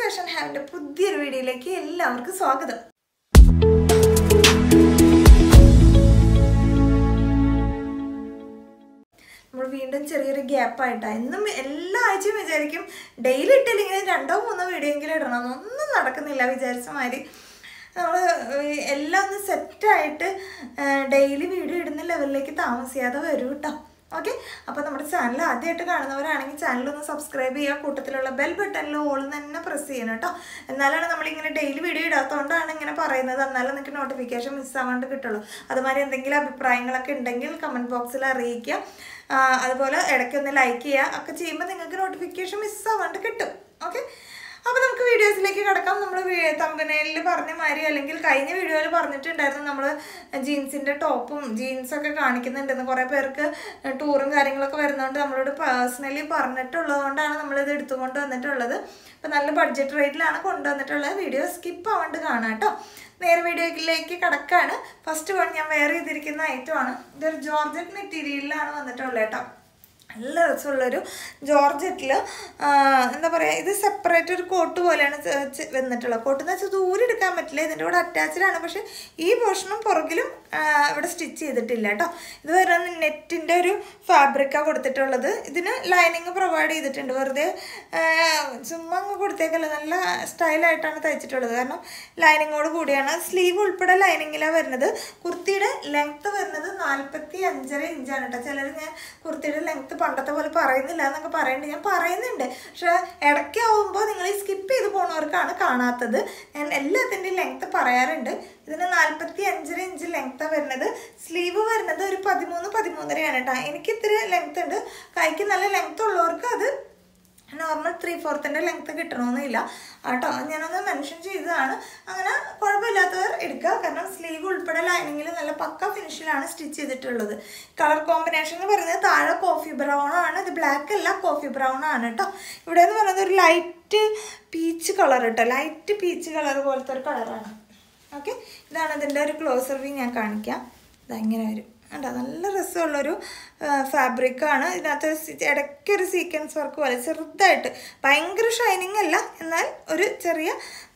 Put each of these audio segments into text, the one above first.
Fashion ഹാവിൻ്റെ പുതിയൊരു വീഡിയോയിലേക്ക് എല്ലാവർക്കും സ്വാഗതം നമ്മൾ വീണ്ടും ചെറിയൊരു ഗ്യാപ്പായിട്ടാണ് എന്നും എല്ലാ ആഴ്ചയും വിചാരിക്കും ഡെയിലി ഇട്ടില്ലെങ്കിൽ രണ്ടോ മൂന്നോ വീഡിയോ എങ്കിലും ഇടണം ഒന്നും നടക്കുന്നില്ല വിചാരിച്ച മാതിരി നമ്മൾ എല്ലാം ഒന്ന് സെറ്റായിട്ട് ഡെയിലി വീഡിയോ ഇടുന്ന ലെവലിലേക്ക് താമസിയാതെ വരും കേട്ടോ ഓക്കെ അപ്പോൾ നമ്മുടെ ചാനൽ ആദ്യമായിട്ട് കാണുന്നവരാണെങ്കിൽ ചാനൽ ഒന്ന് സബ്സ്ക്രൈബ് ചെയ്യുക കൂട്ടത്തിലുള്ള ബെൽ ബട്ടണിൽ ഓൾ തന്നെ പ്രസ് ചെയ്യണം കേട്ടോ എന്നാലാണ് നമ്മളിങ്ങനെ ഡെയിലി വീഡിയോ ഇടാത്തതുകൊണ്ടാണ് ഇങ്ങനെ പറയുന്നത് എന്നാലും നിങ്ങൾക്ക് നോട്ടിഫിക്കേഷൻ മിസ്സാവാണ്ട് കിട്ടുള്ളൂ അതുമാതിരി എന്തെങ്കിലും അഭിപ്രായങ്ങളൊക്കെ ഉണ്ടെങ്കിൽ കമൻറ്റ് ബോക്സിൽ അറിയിക്കുക ആ, അതുപോലെ ഇടയ്ക്കൊന്ന് ലൈക്ക് ചെയ്യുക ഒക്കെ ചെയ്യുമ്പോൾ നിങ്ങൾക്ക് നോട്ടിഫിക്കേഷൻ മിസ്സാവാണ്ട് കിട്ടും ഓക്കെ അപ്പോൾ നമുക്ക് വീഡിയോസിലേക്ക് കിടക്കാം നമ്മൾ തമ്പനയിൽ പറഞ്ഞ മാതിരി അല്ലെങ്കിൽ കഴിഞ്ഞ വീഡിയോയിൽ പറഞ്ഞിട്ടുണ്ടായിരുന്നു നമ്മൾ ജീൻസിൻ്റെ ടോപ്പും ജീൻസൊക്കെ കാണിക്കുന്നുണ്ടെന്ന് കുറേ പേർക്ക് ടൂറും കാര്യങ്ങളൊക്കെ വരുന്നതുകൊണ്ട് നമ്മളോട് പേഴ്സണലി പറഞ്ഞിട്ടുള്ളതുകൊണ്ടാണ് നമ്മളിത് എടുത്തുകൊണ്ട് വന്നിട്ടുള്ളത് അപ്പോൾ നല്ല ബഡ്ജറ്റ് റേറ്റിലാണ് കൊണ്ടുവന്നിട്ടുള്ളത് വീഡിയോ സ്കിപ്പ് ആവാണ്ട് കാണാം കേട്ടോ നേരെ വീഡിയോയിലേക്ക് കിടക്കാണ് ഫസ്റ്റ് വൺ ഞാൻ വെയർ ചെയ്തിരിക്കുന്ന ഐറ്റമാണ് ഇതൊരു ജോർജറ്റ് മെറ്റീരിയലിലാണ് വന്നിട്ടുള്ളത് കേട്ടോ നല്ല രസമുള്ളൊരു ജോർജറ്റിൽ എന്താ പറയുക ഇത് സെപ്പറേറ്റ് ഒരു കോട്ട് പോലെയാണ് ച- ച- വന്നിട്ടുള്ളത് കോട്ട് എന്ന് വെച്ചാൽ ദൂരെ എടുക്കാൻ പറ്റില്ല ഇതിൻ്റെ കൂടെ അറ്റാച്ച്ഡ് ആണ് പക്ഷേ ഈ പോർഷനും പുറകിലും ആ, ഇവിടെ സ്റ്റിച്ച് ചെയ്തിട്ടില്ല കേട്ടോ ഇത് വരുന്ന നെറ്റിൻ്റെ ഒരു ഫാബ്രിക്കാണ് കൊടുത്തിട്ടുള്ളത് ഇതിന് ലൈനിങ് പ്രൊവൈഡ് ചെയ്തിട്ടുണ്ട് വെറുതെ ആ, ചുമ്മാ അങ്ങ് കൊടുത്തേക്കല്ല നല്ല സ്റ്റൈലായിട്ടാണ് തയ്ച്ചിട്ടുള്ളത് കാരണം ലൈനിങ്ങോട് കൂടിയാണ് സ്ലീവ് ഉൾപ്പെടെ ലൈനിങ്ങിലാണ് വരുന്നത് കുർത്തിയുടെ ലെങ്ത്ത് വരുന്നത് നാൽപ്പത്തി അഞ്ചര ഇഞ്ചാണ് കേട്ടോ ചിലർ ഞാൻ കുർത്തിയുടെ ലെങ്ത്ത് പണ്ടത്തെ പോലെ പറയുന്നില്ല എന്നൊക്കെ പറയുന്നുണ്ട് ഞാൻ പറയുന്നുണ്ട് പക്ഷെ ഇടയ്ക്ക് ആവുമ്പോൾ നിങ്ങൾ ഈ സ്കിപ്പ് ചെയ്ത് പോണവർക്കാണ് കാണാത്തത് ഞാൻ എല്ലാത്തിൻ്റെയും ലെങ്ത്ത് പറയാറുണ്ട് ഇതിന് നാൽപ്പത്തി അഞ്ചര ഇഞ്ച് ലെങ്ത്താണ് വരുന്നത് സ്ലീവ് വരുന്നത് ഒരു പതിമൂന്ന് പതിമൂന്നരയാണ് കേട്ടോ എനിക്ക് ഇത്തിരി ലെങ്ത് ഉണ്ട് കൈക്ക് നല്ല ലെങ്ത് ഉള്ളവർക്ക് അത് നോർമൽ ത്രീ ഫോർത്തിൻ്റെ ലെങ്ത് കിട്ടണമെന്നില്ല കേട്ടോ ഞാനൊന്ന് മെൻഷൻ ചെയ്തതാണ് അങ്ങനെ കുഴപ്പമില്ലാത്തവർ എടുക്കുക കാരണം സ്ലീവ് ഉൾപ്പെടെ ലൈനിങ്ങിൽ നല്ല പക്ക ഫിനിഷിലാണ് സ്റ്റിച്ച് ചെയ്തിട്ടുള്ളത് കളർ കോമ്പിനേഷൻ എന്ന് പറയുന്നത് താഴെ കോഫി ബ്രൗൺ ആണ് ഇത് ബ്ലാക്ക് അല്ല കോഫി ബ്രൗൺ ആണ് കേട്ടോ ഇവിടെ എന്ന് പറയുന്നത് ഒരു ലൈറ്റ് പീച്ച് കളർ കേട്ടോ ലൈറ്റ് പീച്ച് കളർ പോലത്തെ ഒരു കളറാണ് ഓക്കെ ഇതാണ് ഇതിൻ്റെ ഒരു ക്ലോസർ വ്യൂ ഞാൻ കാണിക്കാം ഇതാ ഇങ്ങനെ വരും കണ്ടോ നല്ല രസമുള്ളൊരു ഫാബ്രിക്കാണ് ഇതിനകത്ത് ഒരു സി- ഇടയ്ക്കൊരു സീക്വൻസ് വർക്ക് പോലെ ചെറുതായിട്ട് ഭയങ്കര ഷൈനിങ് അല്ല എന്നാൽ ഒരു ചെറിയ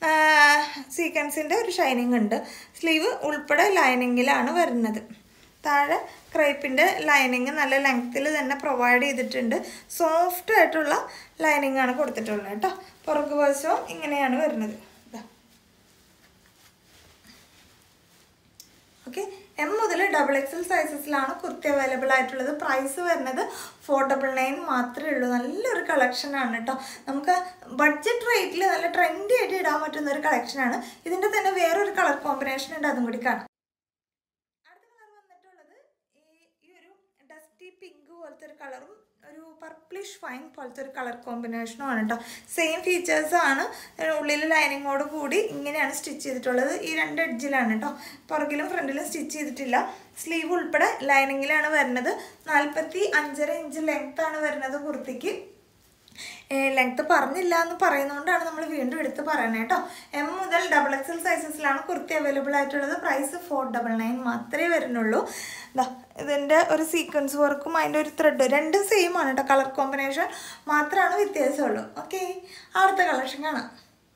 സീക്വൻസിൻ്റെ ഒരു ഷൈനിങ് ഉണ്ട് സ്ലീവ് ഉൾപ്പെടെ ലൈനിങ്ങിലാണ് വരുന്നത് താഴെ ക്രൈപ്പിൻ്റെ ലൈനിങ് നല്ല ലെങ്ത്തിൽ തന്നെ പ്രൊവൈഡ് ചെയ്തിട്ടുണ്ട് സോഫ്റ്റ് ആയിട്ടുള്ള ലൈനിങ് ആണ് കൊടുത്തിട്ടുള്ളത് കേട്ടോ പുറകു വശവും ഇങ്ങനെയാണ് വരുന്നത് ഇതാ ഓക്കെ എം മുതൽ ഡബിൾ എക്സൽ സൈസസിലാണ് കുർത്തി അവൈലബിൾ ആയിട്ടുള്ളത് പ്രൈസ് വരുന്നത് ഫോർ ഡബിൾ നയൻ മാത്രമേ ഉള്ളൂ നല്ലൊരു കളക്ഷനാണ് കേട്ടോ നമുക്ക് ബഡ്ജറ്റ് റേറ്റിൽ നല്ല ട്രെൻഡി ആയിട്ട് ഇടാൻ പറ്റുന്ന ഒരു കളക്ഷനാണ് ഇതിൻ്റെ തന്നെ വേറൊരു കളർ കോമ്പിനേഷൻ ഉണ്ട് അതും കൂടി കാണാം അടുത്ത കളർ വന്നിട്ടുള്ളത് ഈ ഈ ഒരു ഡസ്റ്റി പിങ്ക് പോലത്തെ ഒരു കളറും ഒരു പർപ്പിളിഷ് ഫൈൻ പോലത്തെ ഒരു കളർ കോമ്പിനേഷനും ആണ് കേട്ടോ സെയിം ഫീച്ചേഴ്സ് ആണ് ഉള്ളിൽ ലൈനിങ്ങോട് കൂടി ഇങ്ങനെയാണ് സ്റ്റിച്ച് ചെയ്തിട്ടുള്ളത് ഈ രണ്ട് എഡ്ജിലാണ് കേട്ടോ പുറകിലും ഫ്രണ്ടിലും സ്റ്റിച്ച് ചെയ്തിട്ടില്ല സ്ലീവ് ഉൾപ്പെടെ ലൈനിങ്ങിലാണ് വരുന്നത് നാൽപ്പത്തി അഞ്ചര ഇഞ്ച് ലെങ്ത് ആണ് വരുന്നത് കുർത്തിക്ക് ലെങ്ത് പറഞ്ഞില്ല എന്ന് പറയുന്നതുകൊണ്ടാണ് നമ്മൾ വീണ്ടും എടുത്ത് പറയണേ കേട്ടോ എം മുതൽ ഡബിൾ എക്സൽ സൈസസിലാണ് കുർത്തി അവൈലബിൾ ആയിട്ടുള്ളത് പ്രൈസ് ഫോർ ഡബിൾ നയൻ മാത്രമേ വരുന്നുള്ളൂ ദാ ഇതിൻ്റെ ഒരു സീക്വൻസ് വർക്കും അതിൻ്റെ ഒരു ത്രെഡ് രണ്ടും സെയിം ആണ് കേട്ടോ കളർ കോമ്പിനേഷൻ മാത്രമാണ് വ്യത്യാസമുള്ളൂ ഓക്കെ അടുത്ത കളക്ഷൻ കാണാം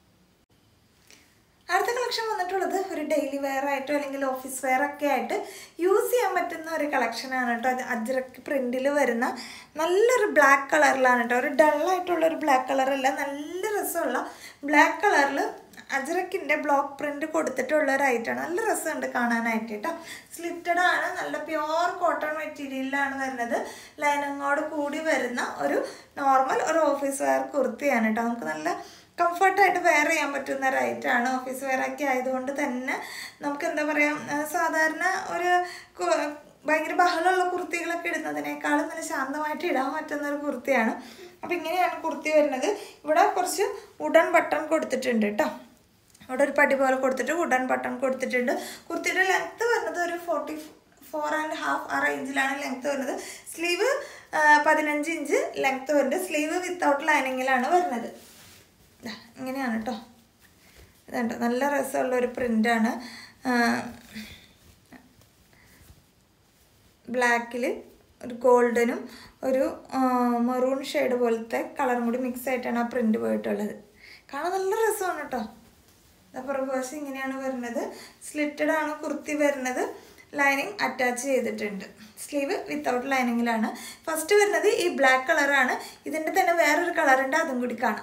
അടുത്ത കളക്ഷൻ വന്നിട്ടുള്ളത് ഒരു ഡെയിലി വെയർ ആയിട്ടോ അല്ലെങ്കിൽ ഓഫീസ് വെയർ ഒക്കെ ആയിട്ട് യൂസ് ചെയ്യാൻ പറ്റുന്ന ഒരു കളക്ഷനാണ് കേട്ടോ അത് അജ്രക്ക് പ്രിൻറ്റിൽ വരുന്ന നല്ലൊരു ബ്ലാക്ക് കളറിലാണ് കേട്ടോ ഒരു ഡള്ളായിട്ടുള്ള ഒരു ബ്ലാക്ക് കളറല്ല നല്ല രസമുള്ള ബ്ലാക്ക് കളറിൽ അജ്രക്കിൻ്റെ ബ്ലോക്ക് പ്രിൻ്റ് കൊടുത്തിട്ടുള്ള ഒരു ഐറ്റമാണ് നല്ല രസമുണ്ട് കാണാനായിട്ട് കേട്ടോ സ്ലിറ്റഡ് ആണ് നല്ല പ്യുവർ കോട്ടൺ മെറ്റീരിയലിലാണ് വരുന്നത് ലൈനങ്ങോട് കൂടി വരുന്ന ഒരു നോർമൽ ഒരു ഓഫീസ് വെയർ കുർത്തിയാണ് കേട്ടോ നമുക്ക് നല്ല കംഫർട്ടായിട്ട് വെയർ ചെയ്യാൻ പറ്റുന്ന ഒരു ഐറ്റമാണ് ഓഫീസ് വെയർ ഒക്കെ ആയതുകൊണ്ട് തന്നെ നമുക്ക് എന്താ പറയുക സാധാരണ ഒരു കു- ഭയങ്കര ബഹളമുള്ള കുർത്തികളൊക്കെ ഇടുന്നതിനേക്കാളും നല്ല ശാന്തമായിട്ട് ഇടാൻ പറ്റുന്ന ഒരു കുർത്തിയാണ് അപ്പം ഇങ്ങനെയാണ് കുർത്തി വരുന്നത് ഇവിടെ കുറച്ച് ഉടൻ ബട്ടൺ കൊടുത്തിട്ടുണ്ട് കേട്ടോ ഇവിടെ ഒരു പടി പോലെ കൊടുത്തിട്ട് ഉടൻ ബട്ടൺ കൊടുത്തിട്ടുണ്ട് കുർത്തിയുടെ ലെങ്ത്ത് വരുന്നത് ഒരു ഫോർട്ടി ഫോർ ആൻഡ് ഹാഫ് ആ റേഞ്ചിലാണ് ലെങ്ത്ത് വരുന്നത് സ്ലീവ് പതിനഞ്ച് ഇഞ്ച് ലെങ്ത്ത് വരുന്നുണ്ട് സ്ലീവ് വിത്തൗട്ട് ലൈനിങ്ങിലാണ് വരുന്നത് ദാ, ഇങ്ങനെയാണ് കേട്ടോ ഇതുണ്ട് നല്ല രസമുള്ള ഒരു പ്രിൻ്റാണ് ബ്ലാക്കിൽ ഒരു ഗോൾഡനും ഒരു മെറൂൺ ഷെയ്ഡ് പോലത്തെ കളറും കൂടി മിക്സ് ആയിട്ടാണ് ആ പ്രിൻ്റ് പോയിട്ടുള്ളത് കാണാൻ നല്ല രസമാണ് കേട്ടോ പുറകുവശം ഇങ്ങനെയാണ് വരുന്നത് സ്ലിറ്റഡ് ആണ് കുർത്തി വരുന്നത് ലൈനിങ് അറ്റാച്ച് ചെയ്തിട്ടുണ്ട് സ്ലീവ് വിത്തൗട്ട് ലൈനിങ്ങിലാണ് ഫസ്റ്റ് വരുന്നത് ഈ ബ്ലാക്ക് കളറാണ് ഇതിൻ്റെ തന്നെ വേറൊരു കളറുണ്ട് അതും കൂടി കാണാം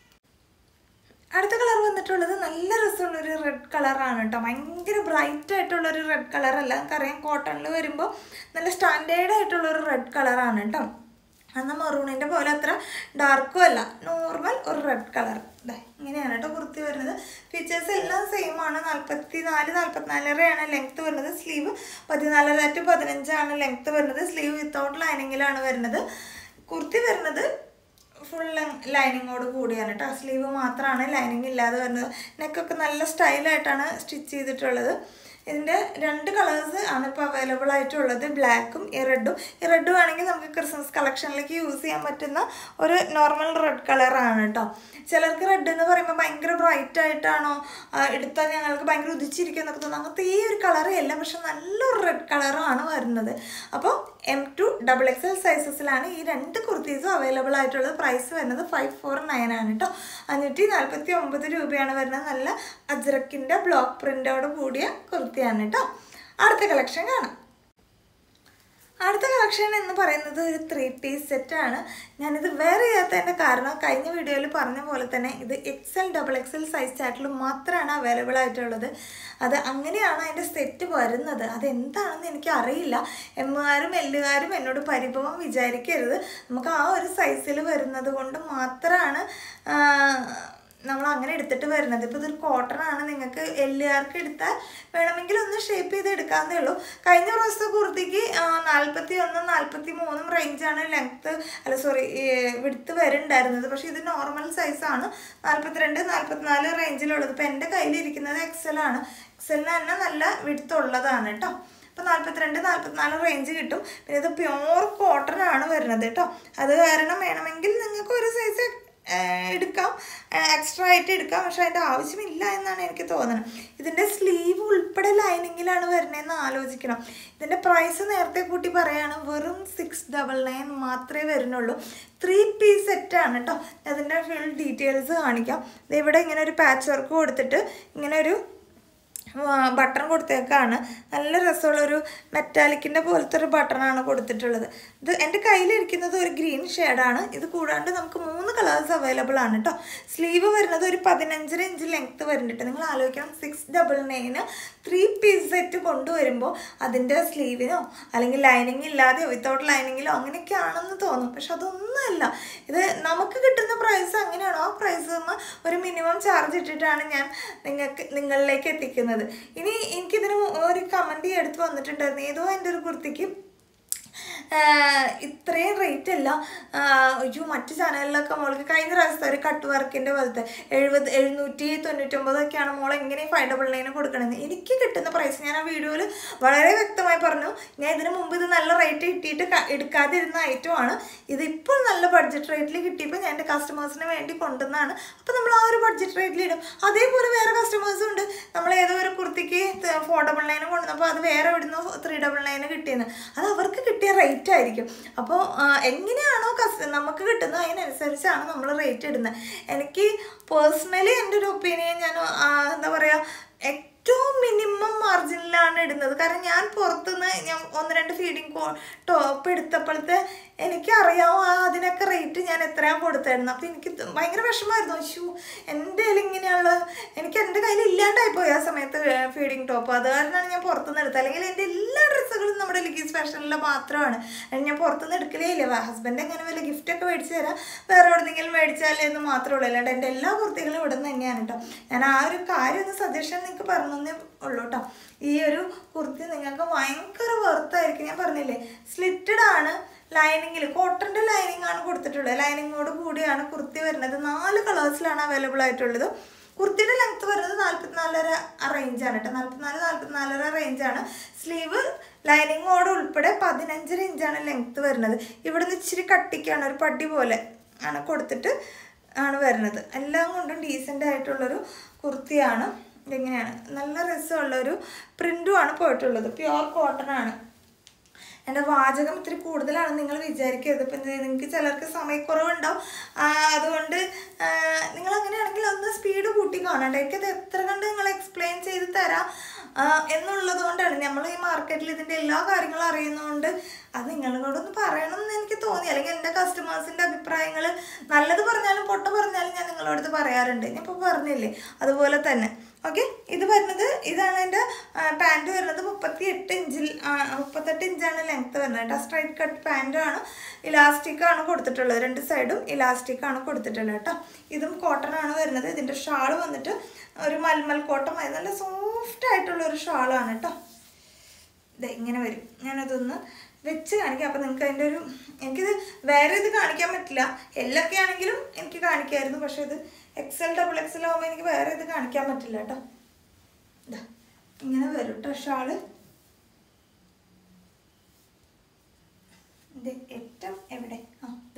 അടുത്ത കളർ വന്നിട്ടുള്ളത് നല്ല രസമുള്ളൊരു റെഡ് കളറാണ് കേട്ടോ ഭയങ്കര ബ്രൈറ്റ് ആയിട്ടുള്ളൊരു റെഡ് കളറല്ല നമുക്കറിയാം കോട്ടണിൽ വരുമ്പോൾ നല്ല സ്റ്റാൻഡേർഡ് ആയിട്ടുള്ളൊരു റെഡ് കളറാണ് കേട്ടോ എന്നാൽ മെറൂണിൻ്റെ പോലെ അത്ര ഡാർക്കും അല്ല നോർമൽ ഒരു റെഡ് കളർ ഇതേ ഇങ്ങനെയാണ് കേട്ടോ കുർത്തി വരുന്നത് ഫീച്ചേഴ്സ് എല്ലാം സെയിം ആണ് നാൽപ്പത്തി നാല് നാൽപ്പത്തിനാലരയാണ് ലെങ്ത്ത് വരുന്നത് സ്ലീവ് പതിനാലര ടു പതിനഞ്ചാണ് ലെങ്ത്ത് വരുന്നത് സ്ലീവ് വിത്തൗട്ട് ലൈനിങ്ങിലാണ് വരുന്നത് കുർത്തി വരുന്നത് ഫുൾ ലൈനിങ്ങോട് കൂടിയാണ് കേട്ടോ സ്ലീവ് മാത്രമാണ് ലൈനിങ് ഇല്ലാതെ വരുന്നത് നെക്കൊക്കെ നല്ല സ്റ്റൈലായിട്ടാണ് സ്റ്റിച്ച് ചെയ്തിട്ടുള്ളത് ഇതിൻ്റെ രണ്ട് കളേഴ്സ് ആണ് ഇപ്പോൾ അവൈലബിൾ ആയിട്ടുള്ളത് ബ്ലാക്കും ഈ റെഡും ഈ റെഡും ആണെങ്കിൽ നമുക്ക് ക്രിസ്മസ് കളക്ഷനിലേക്ക് യൂസ് ചെയ്യാൻ പറ്റുന്ന ഒരു നോർമൽ റെഡ് കളറാണ് കേട്ടോ ചിലർക്ക് റെഡ് എന്ന് പറയുമ്പോൾ ഭയങ്കര ബ്രൈറ്റ് ആയിട്ടാണോ ആ, എടുത്താൽ ഞങ്ങൾക്ക് ഭയങ്കര ഉദിച്ചിരിക്കും എന്നൊക്കെ തോന്നുന്നു അങ്ങനത്തെ ഈ ഒരു കളറേ അല്ല പക്ഷെ നല്ലൊരു റെഡ് കളറാണ് വരുന്നത് അപ്പോൾ M to double X L സൈസസിലാണ് ഈ രണ്ട് കുർത്തീസും അവൈലബിൾ ആയിട്ടുള്ളത് പ്രൈസ് വരുന്നത് ഫൈവ് ഫോർ നയൻ ആണ് കേട്ടോ അഞ്ഞൂറ്റി നാൽപ്പത്തി ഒമ്പത് രൂപയാണ് വരുന്നത് നല്ല അജ്രക്കിൻ്റെ ബ്ലോക്ക് പ്രിൻ്റോട് കൂടിയ കുർത്തിയാണ് കേട്ടോ അടുത്ത കളക്ഷൻ കാണാം അടുത്ത കളക്ഷൻ എന്ന് പറയുന്നത് ഒരു ത്രീ പീസ് സെറ്റാണ് ഞാനിത് വേറെ ചെയ്യാത്തതിൻ്റെ കാരണം കഴിഞ്ഞ വീഡിയോയിൽ പറഞ്ഞ പോലെ തന്നെ ഇത് X L double X L size ചാർട്ടിൽ മാത്രമാണ് അവൈലബിൾ ആയിട്ടുള്ളത് അത് അങ്ങനെയാണ് അതിൻ്റെ സെറ്റ് വരുന്നത് അതെന്താണെന്ന് എനിക്ക് അറിയില്ല എമ്മുകാരും എല്ലുകാരും എന്നോട് പരിഭവം വിചാരിക്കരുത് നമുക്ക് ആ ഒരു സൈസിൽ വരുന്നത് കൊണ്ട് മാത്രമാണ് നമ്മൾ അങ്ങനെ എടുത്തിട്ട് വരുന്നത് ഇപ്പോൾ ഇതൊരു കോട്ടൺ ആണ് നിങ്ങൾക്ക് എല്ലുകാർക്ക് എടുത്താൽ വേണമെങ്കിൽ ഒന്ന് ഷേപ്പ് ചെയ്ത് എടുക്കാവുന്നേ ഉള്ളൂ കഴിഞ്ഞ പ്രാവശ്യത്തെ കുർത്തിക്ക് നാൽപ്പത്തി ഒന്നും നാൽപ്പത്തി മൂന്നും റേഞ്ചാണ് ലെങ്ത്ത് അല്ല സോറി വിടുത്ത് വരുന്നുണ്ടായിരുന്നത് പക്ഷേ ഇത് നോർമൽ സൈസാണ് നാൽപ്പത്തിരണ്ട് നാൽപ്പത്തിനാല് റേഞ്ചിലുള്ളത് ഇപ്പോൾ എൻ്റെ കയ്യിലിരിക്കുന്നത് എക്സൽ ആണ് എക്സലിന് തന്നെ നല്ല വിടുത്ത് ഉള്ളതാണ് കേട്ടോ അപ്പോൾ നാൽപ്പത്തിരണ്ട് നാൽപ്പത്തിനാല് റേഞ്ച് കിട്ടും പിന്നെ ഇത് പ്യോർ കോട്ടൺ ആണ് വരുന്നത് കേട്ടോ അത് കാരണം വേണമെങ്കിൽ നിങ്ങൾക്ക് ഒരു സൈസ് എടുക്കാം എക്സ്ട്രാ ആയിട്ട് എടുക്കാം പക്ഷെ അതിൻ്റെ ആവശ്യമില്ല എന്നാണ് എനിക്ക് തോന്നുന്നത് ഇതിൻ്റെ സ്ലീവ് ഉൾപ്പെടെ ലൈനിങ്ങിലാണ് വരുന്നതെന്ന് ആലോചിക്കണം ഇതിൻ്റെ പ്രൈസ് നേരത്തെ കൂട്ടി പറയാണ് വെറും സിക്സ് ഡബിൾ നയൻ മാത്രമേ വരുന്നുള്ളൂ ത്രീ പീസ് സെറ്റാണ് കേട്ടോ അതിൻ്റെ ഫുൾ ഡീറ്റെയിൽസ് കാണിക്കാം ദേ ഇവിടെ ഇങ്ങനെ ഒരു പാച്ച് വർക്ക് കൊടുത്തിട്ട് ഇങ്ങനെ ഒരു ബട്ടൺ കൊടുത്തേക്കാണ് നല്ല രസമുള്ളൊരു മെറ്റാലിക്കിൻ്റെ പോലത്തെ ഒരു ബട്ടണാണ് കൊടുത്തിട്ടുള്ളത് ഇത് എൻ്റെ കയ്യിലിരിക്കുന്നത് ഒരു ഗ്രീൻ ഷെയ്ഡാണ് ഇത് കൂടാണ്ട് നമുക്ക് മൂന്ന് കളേഴ്സ് അവൈലബിൾ ആണ് കേട്ടോ സ്ലീവ് വരുന്നത് ഒരു പതിനഞ്ചര ഇഞ്ച് ലെങ്ത്ത് വരുന്നുണ്ട് നിങ്ങൾ ആലോചിക്കണം six double nine three piece set കൊണ്ടുവരുമ്പോൾ അതിൻ്റെ സ്ലീവിനോ അല്ലെങ്കിൽ ലൈനിങ് ഇല്ലാതെയോ വിത്തൗട്ട് ലൈനിങ്ങിലോ അങ്ങനെയൊക്കെയാണെന്ന് തോന്നും പക്ഷെ അതൊന്നുമല്ല ഇത് നമുക്ക് കിട്ടുന്ന പ്രൈസ് അങ്ങനെയാണോ ആ പ്രൈസ് ഒരു മിനിമം ചാർജ് ഇട്ടിട്ടാണ് ഞാൻ നിങ്ങൾക്ക് നിങ്ങളിലേക്ക് എത്തിക്കുന്നത് ഇനി എനിക്കിതിന് ഒരു കമൻറ്റ് എടുത്ത് വന്നിട്ടുണ്ടായിരുന്നു ഏതോ എൻ്റെ ഒരു കുർത്തിക്ക് ആഹ് ഇത്രയും റേറ്റ് അല്ല ആഹ് അയ്യോ മറ്റു ചാനലിലൊക്കെ മോൾക്ക് കഴിഞ്ഞ പ്രാവശ്യത്തെ ഒരു കട്ട് വർക്കിൻ്റെ പോലത്തെ എഴുപത് എഴുന്നൂറ്റി തൊണ്ണൂറ്റൊമ്പതൊക്കെയാണ് മോൾ എങ്ങനെ ഫൈവ് ഡബിൾ നയന് കൊടുക്കണമെന്ന് എനിക്ക് കിട്ടുന്ന പ്രൈസ് ഞാൻ ആ വീഡിയോയിൽ വളരെ വ്യക്തമായി പറഞ്ഞു ഞാൻ ഇതിനു മുമ്പ് ഇത് നല്ല റേറ്റ് കിട്ടിയിട്ട് ക- എടുക്കാതിരുന്ന ഐറ്റമാണ് ഇത് ഇപ്പോൾ നല്ല ബഡ്ജറ്റ് റേറ്റിൽ കിട്ടിയപ്പോൾ ഞാൻ എൻ്റെ കസ്റ്റമേഴ്സിന് വേണ്ടി കൊണ്ടുവന്നതാണ് അപ്പോൾ നമ്മൾ ആ ഒരു ബഡ്ജറ്റ് റേറ്റിൽ ഇടും അതേപോലെ വേറെ കസ്റ്റമേഴ്സും ഉണ്ട് നമ്മൾ ഏതോ ഒരു കുർത്തിക്ക് ഫോർ ഡബിൾ നയന് കൊണ്ടുവന്നപ്പോൾ അത് വേറെ എവിടുന്നോ ത്രീ ഡബിൾ നയന് കിട്ടിയെന്ന് അത് അവർക്ക് കിട്ടിയ റേറ്റ് ആയിരിക്കും അപ്പോൾ എങ്ങനെയാണോ കസ്റ്റ നമുക്ക് കിട്ടുന്നത് അതിനനുസരിച്ചാണ് നമ്മൾ റേറ്റ് ഇടുന്നത് എനിക്ക് പേഴ്സണലി എൻ്റെ ഒരു ഒപ്പീനിയൻ ഞാൻ ആ, എന്താ പറയുക ഏറ്റവും മിനിമം മാർജിനിലാണ് ഇടുന്നത് കാരണം ഞാൻ പുറത്തുനിന്ന് ഞാൻ ഒന്ന് രണ്ട് ഫീഡിങ് ടോപ്പ് എടുത്തപ്പോഴത്തെ എനിക്കറിയാമോ ആ അതിനൊക്കെ റേറ്റ് ഞാൻ എത്രയാണ് കൊടുത്തായിരുന്നു അപ്പോൾ എനിക്ക് ത- ഭയങ്കര വിഷമമായിരുന്നു അയ്യോ എൻ്റെ കയ്യിൽ ഇങ്ങനെയുള്ള എനിക്ക് എൻ്റെ കയ്യിൽ ഇല്ലാണ്ടായി പോയി ആ സമയത്ത് ഫീഡിങ് ടോപ്പ് അത് കാരണമാണ് ഞാൻ പുറത്തുനിന്ന് എടുത്തത് അല്ലെങ്കിൽ എൻ്റെ എല്ലാ ഡ്രസ്സുകളും നമ്മുടെ ലിഗീസ് ഫാഷനിലെ മാത്രമാണ് അത് ഞാൻ പുറത്തുനിന്ന് എടുക്കലേ ഇല്ല ഹസ്ബൻഡ് എങ്ങനെ വല്ല ഗിഫ്റ്റൊക്കെ മേടിച്ച് തരാം വേറെ എവിടെന്നെങ്കിലും മേടിച്ചാലേ എന്ന് മാത്രമേ ഉള്ളൂ അല്ലാണ്ട് എൻ്റെ എല്ലാ കുർത്തികളും ഇവിടെ നിന്ന് തന്നെയാണ് കേട്ടോ ഞാൻ ആ ഒരു കാര്യം ഒന്ന് സജഷൻ നിങ്ങൾക്ക് പറഞ്ഞേ ഉള്ളൂ കേട്ടോ ഈ ഒരു കുർത്തി നിങ്ങൾക്ക് ഭയങ്കര വെറുത്തായിരിക്കും ഞാൻ പറഞ്ഞില്ലേ സ്ലിറ്റഡ് ആണ് ലൈനിങ്ങിൽ കോട്ടൻ്റെ ലൈനിങ് ആണ് കൊടുത്തിട്ടുള്ളത് ലൈനിങ്ങോട് കൂടിയാണ് കുർത്തി വരുന്നത് നാല് കളേഴ്സിലാണ് അവൈലബിൾ ആയിട്ടുള്ളത് കുർത്തിയുടെ ലെങ്ത് വരുന്നത് നാൽപ്പത്തിനാലര റേഞ്ചാണ് കേട്ടോ നാൽപ്പത്തിനാല് നാൽപ്പത്തിനാലര റേഞ്ചാണ് സ്ലീവ് ലൈനിങ്ങോട് ഉൾപ്പെടെ പതിനഞ്ചര ഇഞ്ചാണ് ലെങ്ത് വരുന്നത് ഇവിടുന്ന് ഇച്ചിരി കട്ടിക്കാണ് ഒരു പട്ടി പോലെ ആണ് കൊടുത്തിട്ട് ആണ് വരുന്നത് എല്ലാം കൊണ്ടും ഡീസൻ്റ് ആയിട്ടുള്ളൊരു കുർത്തിയാണ് ഇതെങ്ങനെയാണ് നല്ല രസമുള്ളൊരു പ്രിൻറ്റുമാണ് പോയിട്ടുള്ളത് പ്യുവർ കോട്ടൺ ആണ് എൻ്റെ വാചകം ഇത്തിരി കൂടുതലാണ് നിങ്ങൾ വിചാരിക്കരുത് ഇപ്പം നിങ്ങൾക്ക് ചിലർക്ക് സമയക്കുറവുണ്ടാവും ആ, അതുകൊണ്ട് നിങ്ങൾ അങ്ങനെയാണെങ്കിൽ ഒന്ന് കാണണ്ട എനിക്കത് എത്ര കണ്ട് നിങ്ങൾ എക്സ്പ്ലെയിൻ ചെയ്ത് തരാം ആ, എന്നുള്ളത് കൊണ്ടാണ് നമ്മൾ ഈ മാർക്കറ്റിൽ ഇതിൻ്റെ എല്ലാ കാര്യങ്ങളും അറിയുന്നതുകൊണ്ട് അത് നിങ്ങളോടൊന്ന് പറയണം എന്ന് എനിക്ക് തോന്നി അല്ലെങ്കിൽ എൻ്റെ കസ്റ്റമേഴ്സിൻ്റെ അഭിപ്രായങ്ങൾ നല്ലത് പറഞ്ഞാലും പൊട്ട പറഞ്ഞാലും ഞാൻ നിങ്ങളോടത് പറയാറുണ്ട് ഞാൻ ഇപ്പോൾ പറഞ്ഞില്ലേ അതുപോലെ തന്നെ ഓക്കെ ഇത് വരുന്നത് ഇതാണ് എൻ്റെ പാൻറ് വരുന്നത് മുപ്പത്തി എട്ട് ഇഞ്ചിൽ ആ, മുപ്പത്തെട്ട് ഇഞ്ചാണ് ലെങ്ത് വരുന്നത് കേട്ടോ സ്ട്രൈറ്റ് കട്ട് പാൻറ്റാണ് ഇലാസ്റ്റിക് ആണ് കൊടുത്തിട്ടുള്ളത് രണ്ട് സൈഡും ഇലാസ്റ്റിക് ആണ് കൊടുത്തിട്ടുള്ളത് കേട്ടോ ഇതും കോട്ടൺ ആണ് വരുന്നത് ഇതിൻ്റെ ഷാൾ വന്നിട്ട് ഒരു മൽമൽ കോട്ടൺ ആയി നല്ല സോഫ്റ്റ് ആയിട്ടുള്ള ഒരു ഷാളാണ് കേട്ടോ ദേ ഇങ്ങനെ വരും ഞാനതൊന്ന് വെച്ച് കാണിക്കാം അപ്പം നിങ്ങൾക്ക് അതിൻ്റെ ഒരു എനിക്കിത് വേറെ ഇത് കാണിക്കാൻ പറ്റില്ല എല്ലൊക്കെ ആണെങ്കിലും എനിക്ക് കാണിക്കായിരുന്നു പക്ഷേ ഇത് എക്സൽ ഡബിൾ എക്സൽ ആകുമ്പോൾ എനിക്ക് വേറെ ഇത് കാണിക്കാൻ പറ്റില്ല കേട്ടോ ഇതാ ഇങ്ങനെ വരും കേട്ടോ ഷാള് ഇത് ഏറ്റവും എവിടെ ആ ഇതാ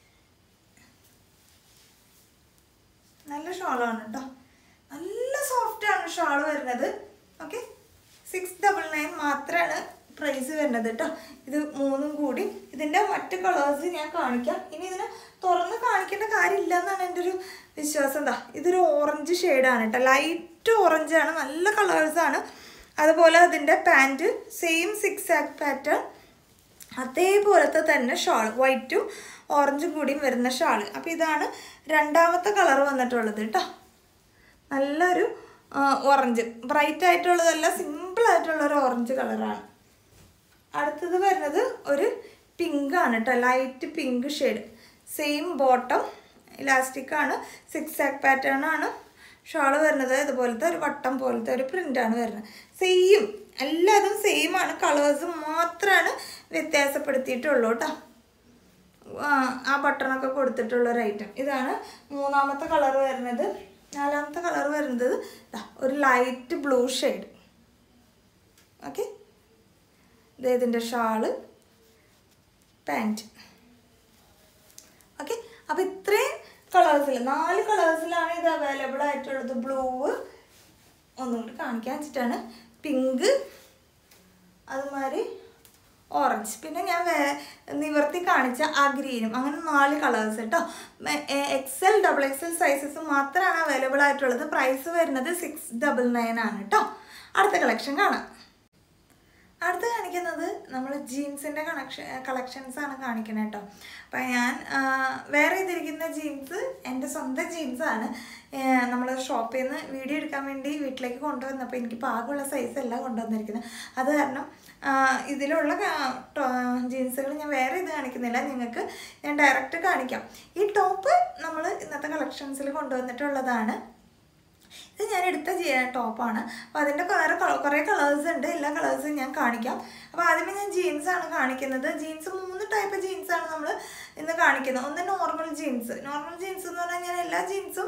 നല്ല ഷാളാണ് കേട്ടോ നല്ല സോഫ്റ്റ് ആണ് ഷാൾ വരുന്നത് ഓക്കെ സിക്സ് ഡബിൾ നയൻ മാത്രമാണ് പ്രൈസ് വരുന്നത് കേട്ടോ ഇത് മൂന്നും കൂടി ഇതിൻ്റെ മറ്റ് കളേഴ്സ് ഞാൻ കാണിക്കാം ഇനി ഇതിന് തുറന്ന് കാണിക്കേണ്ട കാര്യമില്ല എന്നാണ് എൻ്റെ ഒരു വിശ്വാസം എന്താ ഇതൊരു ഓറഞ്ച് ഷെയ്ഡാണ് കേട്ടോ ലൈറ്റ് ഓറഞ്ച് ആണ് നല്ല കളേഴ്സാണ് അതുപോലെ അതിൻ്റെ പാൻറ്റ് സെയിം സിക്സ് ആക്ക് പാറ്റേൺ അതേപോലത്തെ തന്നെ ഷാൾ വൈറ്റും ഓറഞ്ചും കൂടിയും വരുന്ന ഷാൾ അപ്പോൾ ഇതാണ് രണ്ടാമത്തെ കളർ വന്നിട്ടുള്ളത് കേട്ടോ നല്ലൊരു ഓറഞ്ച് ബ്രൈറ്റ് ആയിട്ടുള്ളതല്ല സിമ്പിൾ ആയിട്ടുള്ള ഒരു ഓറഞ്ച് കളറാണ് അടുത്തത് വരുന്നത് ഒരു പിങ്ക് ആണ് കേട്ടോ light pink shade same bottom elastic ആണ് സിക്സ് ആക്ക് പാറ്റേൺ ആണ് ഷാൾ വരുന്നത് ഇതുപോലത്തെ ഒരു വട്ടം പോലത്തെ ഒരു പ്രിൻ്റാണ് വരുന്നത് സെയിം എല്ലാതും സെയിം ആണ് കളേഴ്സ് മാത്രമാണ് വ്യത്യാസപ്പെടുത്തിയിട്ടുള്ളൂ കേട്ടോ ആ, ആ ബട്ടണൊക്കെ കൊടുത്തിട്ടുള്ള ഒരു ഐറ്റം ഇതാണ് മൂന്നാമത്തെ കളർ വരുന്നത് നാലാമത്തെ കളർ വരുന്നത് ദാ ഒരു ലൈറ്റ് ബ്ലൂ ഷെയ്ഡ് ഓക്കെ ഇതിൻ്റെ ഷാള് പാൻറ്റ് ഓക്കെ അപ്പോൾ ഇത്രയും കളേഴ്സിൽ നാല് കളേഴ്സിലാണ് ഇത് അവൈലബിൾ ആയിട്ടുള്ളത് ബ്ലൂ ഒന്നുകൂടി കാണിക്കാൻ വെച്ചിട്ടാണ് പിങ്ക് അതുമാതിരി ഓറഞ്ച് പിന്നെ ഞാൻ വേ നിവർത്തി കാണിച്ച ആ ഗ്രീനും അങ്ങനെ നാല് കളേഴ്സ് കേട്ടോ എക്സൽ ഡബിൾ എക്സൽ സൈസസ് മാത്രമാണ് അവൈലബിൾ ആയിട്ടുള്ളത് പ്രൈസ് വരുന്നത് സിക്സ് ഡബിൾ നയൻ ആണ് കേട്ടോ അടുത്ത കളക്ഷൻ കാണാം അടുത്ത് കാണിക്കുന്നത് നമ്മൾ ജീൻസിൻ്റെ കണക്ഷൻ കളക്ഷൻസ് ആണ് കാണിക്കുന്നത് കേട്ടോ അപ്പം ഞാൻ ആ, വേറെ ചെയ്തിരിക്കുന്ന ജീൻസ് എൻ്റെ സ്വന്തം ജീൻസാണ് നമ്മൾ ഷോപ്പിൽ നിന്ന് വീഡിയോ എടുക്കാൻ വേണ്ടി വീട്ടിലേക്ക് കൊണ്ടുവന്നപ്പോൾ എനിക്ക് പാകമുള്ള സൈസ് അല്ല കൊണ്ടുവന്നിരിക്കുന്നത് അത് കാരണം ആ, ഇതിലുള്ള ജീൻസുകൾ ഞാൻ വേറെ ഇത് കാണിക്കുന്നില്ല നിങ്ങൾക്ക് ഞാൻ ഡയറക്റ്റ് കാണിക്കാം ഈ ടോപ്പ് നമ്മൾ ഇന്നത്തെ കളക്ഷൻസിൽ കൊണ്ടുവന്നിട്ടുള്ളതാണ് ഇത് ഞാൻ എടുത്ത ജി- ടോപ്പാണ് അപ്പോൾ അതിൻ്റെ വേറെ കളർ കുറേ കളേഴ്സ് ഉണ്ട് എല്ലാ കളേഴ്സും ഞാൻ കാണിക്കാം അപ്പോൾ ആദ്യമേ ഞാൻ ജീൻസ് ആണ് കാണിക്കുന്നത് ജീൻസ് മൂന്ന് ടൈപ്പ് ജീൻസ് ആണ് നമ്മൾ ഇന്ന് കാണിക്കുന്നത് ഒന്ന് നോർമൽ ജീൻസ് നോർമൽ ജീൻസ് എന്ന് പറഞ്ഞാൽ ഞാൻ എല്ലാ ജീൻസും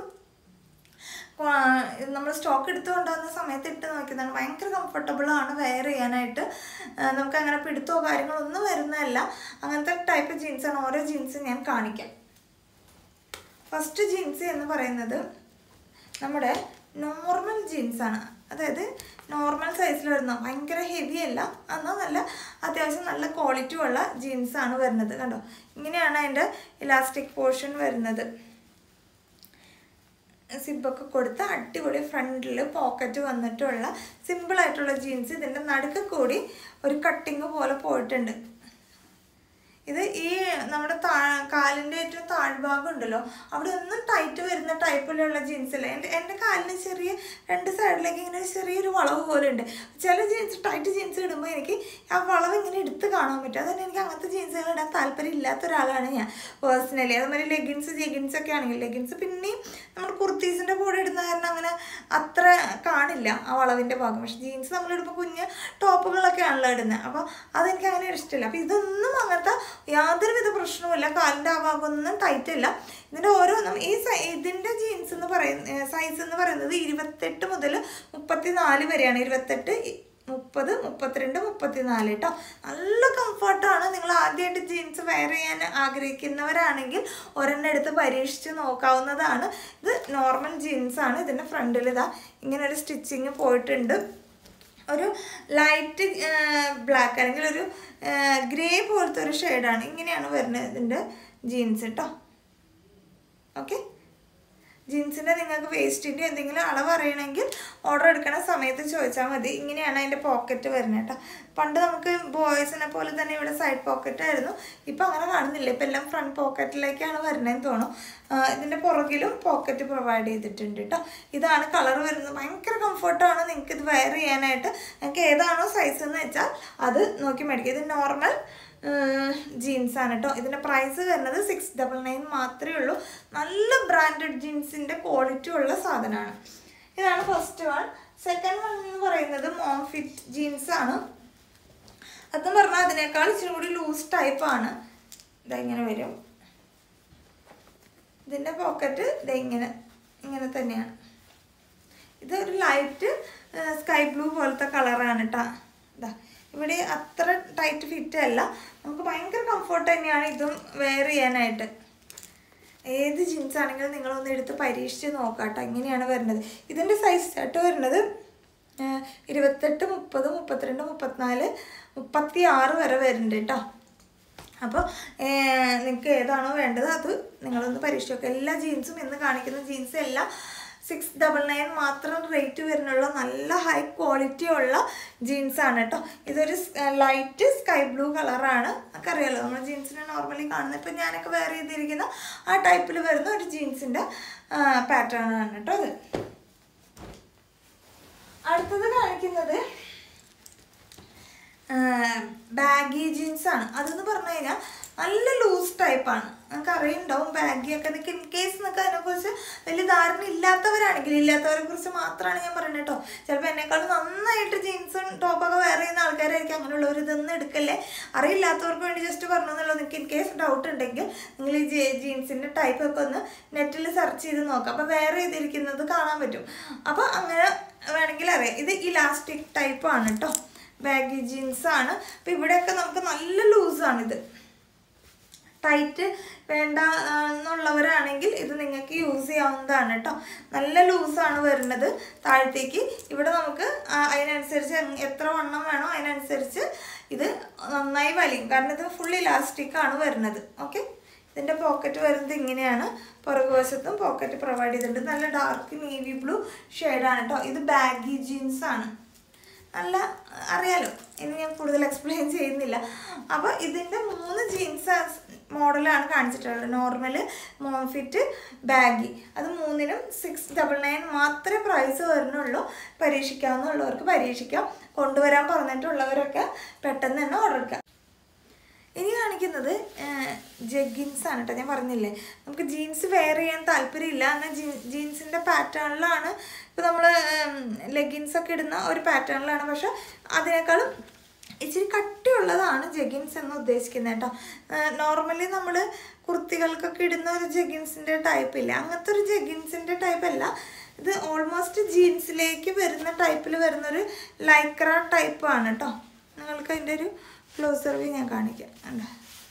നമ്മൾ സ്റ്റോക്ക് എടുത്തു കൊണ്ടുവന്ന സമയത്ത് ഇട്ട് നോക്കിയതാണ് ഭയങ്കര കംഫർട്ടബിൾ ആണ് വെയർ ചെയ്യാനായിട്ട് ആ, നമുക്ക് അങ്ങനെ പിടുത്തോ കാര്യങ്ങളൊന്നും വരുന്നതല്ല അങ്ങനത്തെ ടൈപ്പ് ജീൻസാണ് ഓരോ ജീൻസും ഞാൻ കാണിക്കാം ഫസ്റ്റ് ജീൻസ് എന്ന് പറയുന്നത് നമ്മുടെ നോർമൽ ജീൻസാണ് അതായത് നോർമൽ സൈസിൽ വരുന്ന ഭയങ്കര ഹെവി അല്ല എന്നാൽ നല്ല അത്യാവശ്യം നല്ല ക്വാളിറ്റി ഉള്ള ജീൻസാണ് വരുന്നത് കണ്ടോ ഇങ്ങനെയാണ് അതിൻ്റെ ഇലാസ്റ്റിക് പോർഷൻ വരുന്നത് സിബൊക്കെ കൊടുത്ത് അടിപൊളി ഫ്രണ്ടിൽ പോക്കറ്റ് വന്നിട്ടുള്ള സിമ്പിളായിട്ടുള്ള ജീൻസ് ഇതിൻ്റെ നടുക്ക് കൂടി ഒരു കട്ടിങ് പോലെ പോയിട്ടുണ്ട് ഇത് ഈ നമ്മുടെ താ കാലിൻ്റെ ഏറ്റവും താഴ്ഭാഗം ഉണ്ടല്ലോ അവിടെ ഒന്നും ടൈറ്റ് വരുന്ന ടൈപ്പിലുള്ള ജീൻസ് അല്ല എൻ്റെ എൻ്റെ കാലിന് ചെറിയ രണ്ട് സൈഡിലേക്ക് ഇങ്ങനെ ഒരു ചെറിയൊരു വളവ് പോലെ ഉണ്ട് ചില ജീൻസ് ടൈറ്റ് ജീൻസ് ഇടുമ്പോൾ എനിക്ക് ആ വളവ് ഇങ്ങനെ എടുത്ത് കാണാൻ പറ്റും അതുകൊണ്ട് എനിക്ക് അങ്ങനത്തെ ജീൻസുകൾ ഇടാൻ താല്പര്യം ഇല്ലാത്ത ഒരാളാണ് ഞാൻ പേഴ്സണലി അതുമാതിരി ലെഗിൻസ് ജെഗിൻസ് ഒക്കെ ആണെങ്കിൽ ലെഗിൻസ് പിന്നെയും നമ്മൾ കുർത്തീസിൻ്റെ കൂടെ ഇടുന്ന കാരണം അങ്ങനെ അത്ര കാണില്ല ആ വളവിൻ്റെ ഭാഗം പക്ഷെ ജീൻസ് നമ്മൾ ഇടുമ്പോൾ കുഞ്ഞ് ടോപ്പുകളൊക്കെ ആണല്ലോ ഇടുന്നത് അപ്പോൾ അതെനിക്ക് അങ്ങനെ ഇഷ്ടമില്ല അപ്പോൾ ഇതൊന്നും അങ്ങനത്തെ യാതൊരുവിധ പ്രശ്നവുമില്ല കാലിൻ്റെ ആ ഭാഗമൊന്നും ടൈറ്റ് ഇല്ല ഇതിൻ്റെ ഓരോന്നും ഈ സൈ ഇതിൻ്റെ ജീൻസ് എന്ന് പറയുന്ന സൈസ് എന്ന് പറയുന്നത് ഇരുപത്തെട്ട് മുതൽ മുപ്പത്തി നാല് വരെയാണ് ഇരുപത്തെട്ട് ഇ- മുപ്പത് മുപ്പത്തിരണ്ട് മുപ്പത്തിനാല് കേട്ടോ നല്ല കംഫർട്ടാണ് നിങ്ങൾ ആദ്യമായിട്ട് ജീൻസ് വെയർ ചെയ്യാൻ ആഗ്രഹിക്കുന്നവരാണെങ്കിൽ ഒരെണ്ണം എടുത്ത് പരീക്ഷിച്ച് നോക്കാവുന്നതാണ് ഇത് നോർമൽ ജീൻസാണ് ഇതിൻ്റെ ഫ്രണ്ടിൽ ഇതാ ഇങ്ങനെ ഒരു സ്റ്റിച്ചിങ് പോയിട്ടുണ്ട് ഒരു ലൈറ്റ് ബ്ലാക്ക് അല്ലെങ്കിൽ ഒരു ഗ്രേ പോലത്തെ ഒരു ഷെയ്ഡാണ് ഇങ്ങനെയാണ് വരുന്നത് ഇതിൻ്റെ ജീൻസ് കേട്ടോ ഓക്കെ ജീൻസിൻ്റെ നിങ്ങൾക്ക് വേസ്റ്റിൻ്റെ എന്തെങ്കിലും അളവ് അറിയണമെങ്കിൽ ഓർഡർ എടുക്കണ സമയത്ത് ചോദിച്ചാൽ മതി ഇങ്ങനെയാണ് അതിൻ്റെ പോക്കറ്റ് വരുന്നത് കേട്ടോ പണ്ട് നമുക്ക് ബോയ്സിനെ പോലെ തന്നെ ഇവിടെ സൈഡ് പോക്കറ്റ് ആയിരുന്നു ഇപ്പം അങ്ങനെ കാണുന്നില്ല ഇപ്പം എല്ലാം ഫ്രണ്ട് പോക്കറ്റിലേക്കാണ് വരുന്നതെന്ന് തോന്നുന്നു ആ, ഇതിൻ്റെ പുറകിലും പോക്കറ്റ് പ്രൊവൈഡ് ചെയ്തിട്ടുണ്ട് കേട്ടോ ഇതാണ് കളർ വരുന്നത് ഭയങ്കര കംഫർട്ടാണ് നിങ്ങൾക്ക് ഇത് വെയർ ചെയ്യാനായിട്ട് നിങ്ങൾക്ക് ഏതാണോ സൈസ് എന്ന് വെച്ചാൽ അത് നോക്കി മേടിക്കുക ഇത് നോർമൽ ജീൻസ് ആണ് കേട്ടോ ഇതിൻ്റെ പ്രൈസ് വരുന്നത് സിക്സ് ഡബിൾ നയൻ മാത്രമേ ഉള്ളൂ നല്ല ബ്രാൻഡഡ് ജീൻസിൻ്റെ ക്വാളിറ്റി ഉള്ള സാധനമാണ് ഇതാണ് ഫസ്റ്റ് വൺ സെക്കൻഡ് വൺ എന്ന് പറയുന്നത് മോം ഫിറ്റ് ജീൻസ് ആണ് അതെന്ന് പറഞ്ഞാൽ അതിനേക്കാൾ ഇച്ചിരി കൂടി ലൂസ് ടൈപ്പാണ് ഇതാ ഇങ്ങനെ വരും ഇതിൻ്റെ പോക്കറ്റ് ഇതാ ഇങ്ങനെ ഇങ്ങനെ തന്നെയാണ് ഇത് ഒരു ലൈറ്റ് സ്കൈ ബ്ലൂ പോലത്തെ കളറാണ് കേട്ടോ ഇതാ ഇവിടെ അത്ര ടൈറ്റ് ഫിറ്റ് അല്ല നമുക്ക് ഭയങ്കര കംഫർട്ട് തന്നെയാണ് ഇതും വെയർ ചെയ്യാനായിട്ട് ഏത് ജീൻസ് ആണെങ്കിലും നിങ്ങളൊന്ന് എടുത്ത് പരീക്ഷിച്ച് നോക്കാം കേട്ടോ ഇങ്ങനെയാണ് വരുന്നത് ഇതിൻ്റെ സൈസ് ചാർട്ട് വരുന്നത് ആ, ഇരുപത്തെട്ട് മുപ്പത് മുപ്പത്തിരണ്ട് മുപ്പത്തിനാല് മുപ്പത്തി ആറ് വരെ വരുന്നുണ്ട് കേട്ടോ അപ്പോൾ നിങ്ങൾക്ക് ഏതാണോ വേണ്ടത് അത് നിങ്ങളൊന്ന് പരീക്ഷിച്ച് നോക്കുക എല്ലാ ജീൻസും ഇന്ന് കാണിക്കുന്ന ജീൻസ് എല്ലാം സിക്സ് ഡബിൾ നയൻ മാത്രം റേറ്റ് വരുന്നുള്ള നല്ല ഹൈ ക്വാളിറ്റി ഉള്ള ജീൻസാണ് കേട്ടോ ഇതൊരു ലൈറ്റ് സ്കൈ ബ്ലൂ കളറാണ് നമുക്ക് അറിയാലോ നമ്മൾ ജീൻസിനെ നോർമലി കാണുന്നത് ഇപ്പം ഞാനൊക്കെ വെയർ ചെയ്തിരിക്കുന്ന ആ ടൈപ്പിൽ വരുന്ന ഒരു ജീൻസിൻ്റെ പാറ്റേൺ ആണ് കേട്ടോ ഇത് അടുത്തത് കാണിക്കുന്നത് ബാഗി ജീൻസ് ആണ് അതെന്ന് പറഞ്ഞു കഴിഞ്ഞാൽ നല്ല ലൂസ് ടൈപ്പാണ് നമുക്ക് അറിയുണ്ടാവും ബാഗി ഒക്കെ നിങ്ങൾക്ക് ഇൻ കേസ് നിങ്ങൾക്ക് അതിനെക്കുറിച്ച് വലിയ ധാരണ ഇല്ലാത്തവരാണെങ്കിൽ ഇല്ലാത്തവരെ കുറിച്ച് മാത്രമാണ് ഞാൻ പറയുന്നത് കേട്ടോ ചിലപ്പോൾ എന്നെക്കാളും നന്നായിട്ട് ജീൻസും ടോപ്പൊക്കെ വെയർ ചെയ്യുന്ന ആൾക്കാരായിരിക്കും അങ്ങനെയുള്ളവർ ഇതൊന്നും എടുക്കല്ലേ അറിയില്ലാത്തവർക്ക് വേണ്ടി ജസ്റ്റ് പറഞ്ഞു എന്നുള്ളത് നിങ്ങൾക്ക് ഇൻ കേസ് ഡൗട്ട് ഉണ്ടെങ്കിൽ നിങ്ങൾ ഈ ജീൻസിൻ്റെ ടൈപ്പ് ഒക്കെ ഒന്ന് നെറ്റിൽ സെർച്ച് ചെയ്ത് നോക്കാം അപ്പോൾ വെയർ ചെയ്തിരിക്കുന്നത് കാണാൻ പറ്റും അപ്പോൾ അങ്ങനെ വേണമെങ്കിൽ അറിയാം ഇത് ഇലാസ്റ്റിക് ടൈപ്പാണ് കേട്ടോ ബാഗി ജീൻസ് ആണ് അപ്പം ഇവിടെയൊക്കെ നമുക്ക് നല്ല ലൂസാണിത് ടൈറ്റ് വേണ്ട ആ, എന്നുള്ളവരാണെങ്കിൽ ഇത് നിങ്ങൾക്ക് യൂസ് ചെയ്യാവുന്നതാണ് കേട്ടോ നല്ല ലൂസാണ് വരുന്നത് താഴത്തേക്ക് ഇവിടെ നമുക്ക് ആ, അതിനനുസരിച്ച് എങ് എത്ര വണ്ണം വേണോ അതിനനുസരിച്ച് ഇത് നന്നായി വലിയും കാരണം ഇത് ഫുൾ ഇലാസ്റ്റിക് ആണ് വരുന്നത് ഓക്കെ ഇതിൻ്റെ പോക്കറ്റ് വരുന്നത് ഇങ്ങനെയാണ് പുറകുവശത്തും പോക്കറ്റ് പ്രൊവൈഡ് ചെയ്തിട്ടുണ്ട് നല്ല ഡാർക്ക് നേവി ബ്ലൂ ഷെയ്ഡാണ് കേട്ടോ ഇത് ബാഗി ജീൻസ് ആണ് നല്ല അറിയാലോ ഇനി ഞാൻ കൂടുതൽ എക്സ്പ്ലെയിൻ ചെയ്യുന്നില്ല അപ്പോൾ ഇതിൻ്റെ മൂന്ന് ജീൻസ് മോഡലാണ് കാണിച്ചിട്ടുള്ളത് നോർമൽ മോംഫിറ്റ് ബാഗി അത് മൂന്നിനും സിക്സ് ഡബിൾ നയൻ മാത്രമേ പ്രൈസ് വരുന്നുള്ളൂ പരീക്ഷിക്കാവുന്നുള്ളവർക്ക് പരീക്ഷിക്കാം കൊണ്ടുവരാൻ പറഞ്ഞിട്ടുള്ളവരൊക്കെ പെട്ടെന്ന് തന്നെ ഓർഡർ എടുക്കാം ഇനി കാണിക്കുന്നത് ജഗ്ഗിൻസ് ആണ് കേട്ടോ ഞാൻ പറഞ്ഞില്ലേ നമുക്ക് ജീൻസ് വെയർ ചെയ്യാൻ താല്പര്യമില്ല എന്നാൽ ജീ ജീൻസിൻ്റെ പാറ്റേണിലാണ് ഇപ്പോൾ നമ്മൾ ലെഗിൻസ് ഒക്കെ ഇടുന്ന ഒരു പാറ്റേണിലാണ് പക്ഷെ അതിനേക്കാളും ഇച്ചിരി കട്ടിയുള്ളതാണ് ജഗിൻസ് എന്ന് ഉദ്ദേശിക്കുന്നത് കേട്ടോ നോർമലി നമ്മൾ കുർത്തികൾക്കൊക്കെ ഇടുന്ന ഒരു ജഗിൻസിൻ്റെ ടൈപ്പ് ഇല്ല അങ്ങനത്തെ ഒരു ജഗിൻസിൻ്റെ ടൈപ്പ് അല്ല ഇത് ഓൾമോസ്റ്റ് ജീൻസിലേക്ക് വരുന്ന ടൈപ്പിൽ വരുന്നൊരു ലൈക്ര ടൈപ്പാണ് കേട്ടോ നിങ്ങൾക്ക് അതിൻ്റെ ഒരു ക്ലോസർ വ്യൂ ഞാൻ കാണിക്കാം കണ്ടോ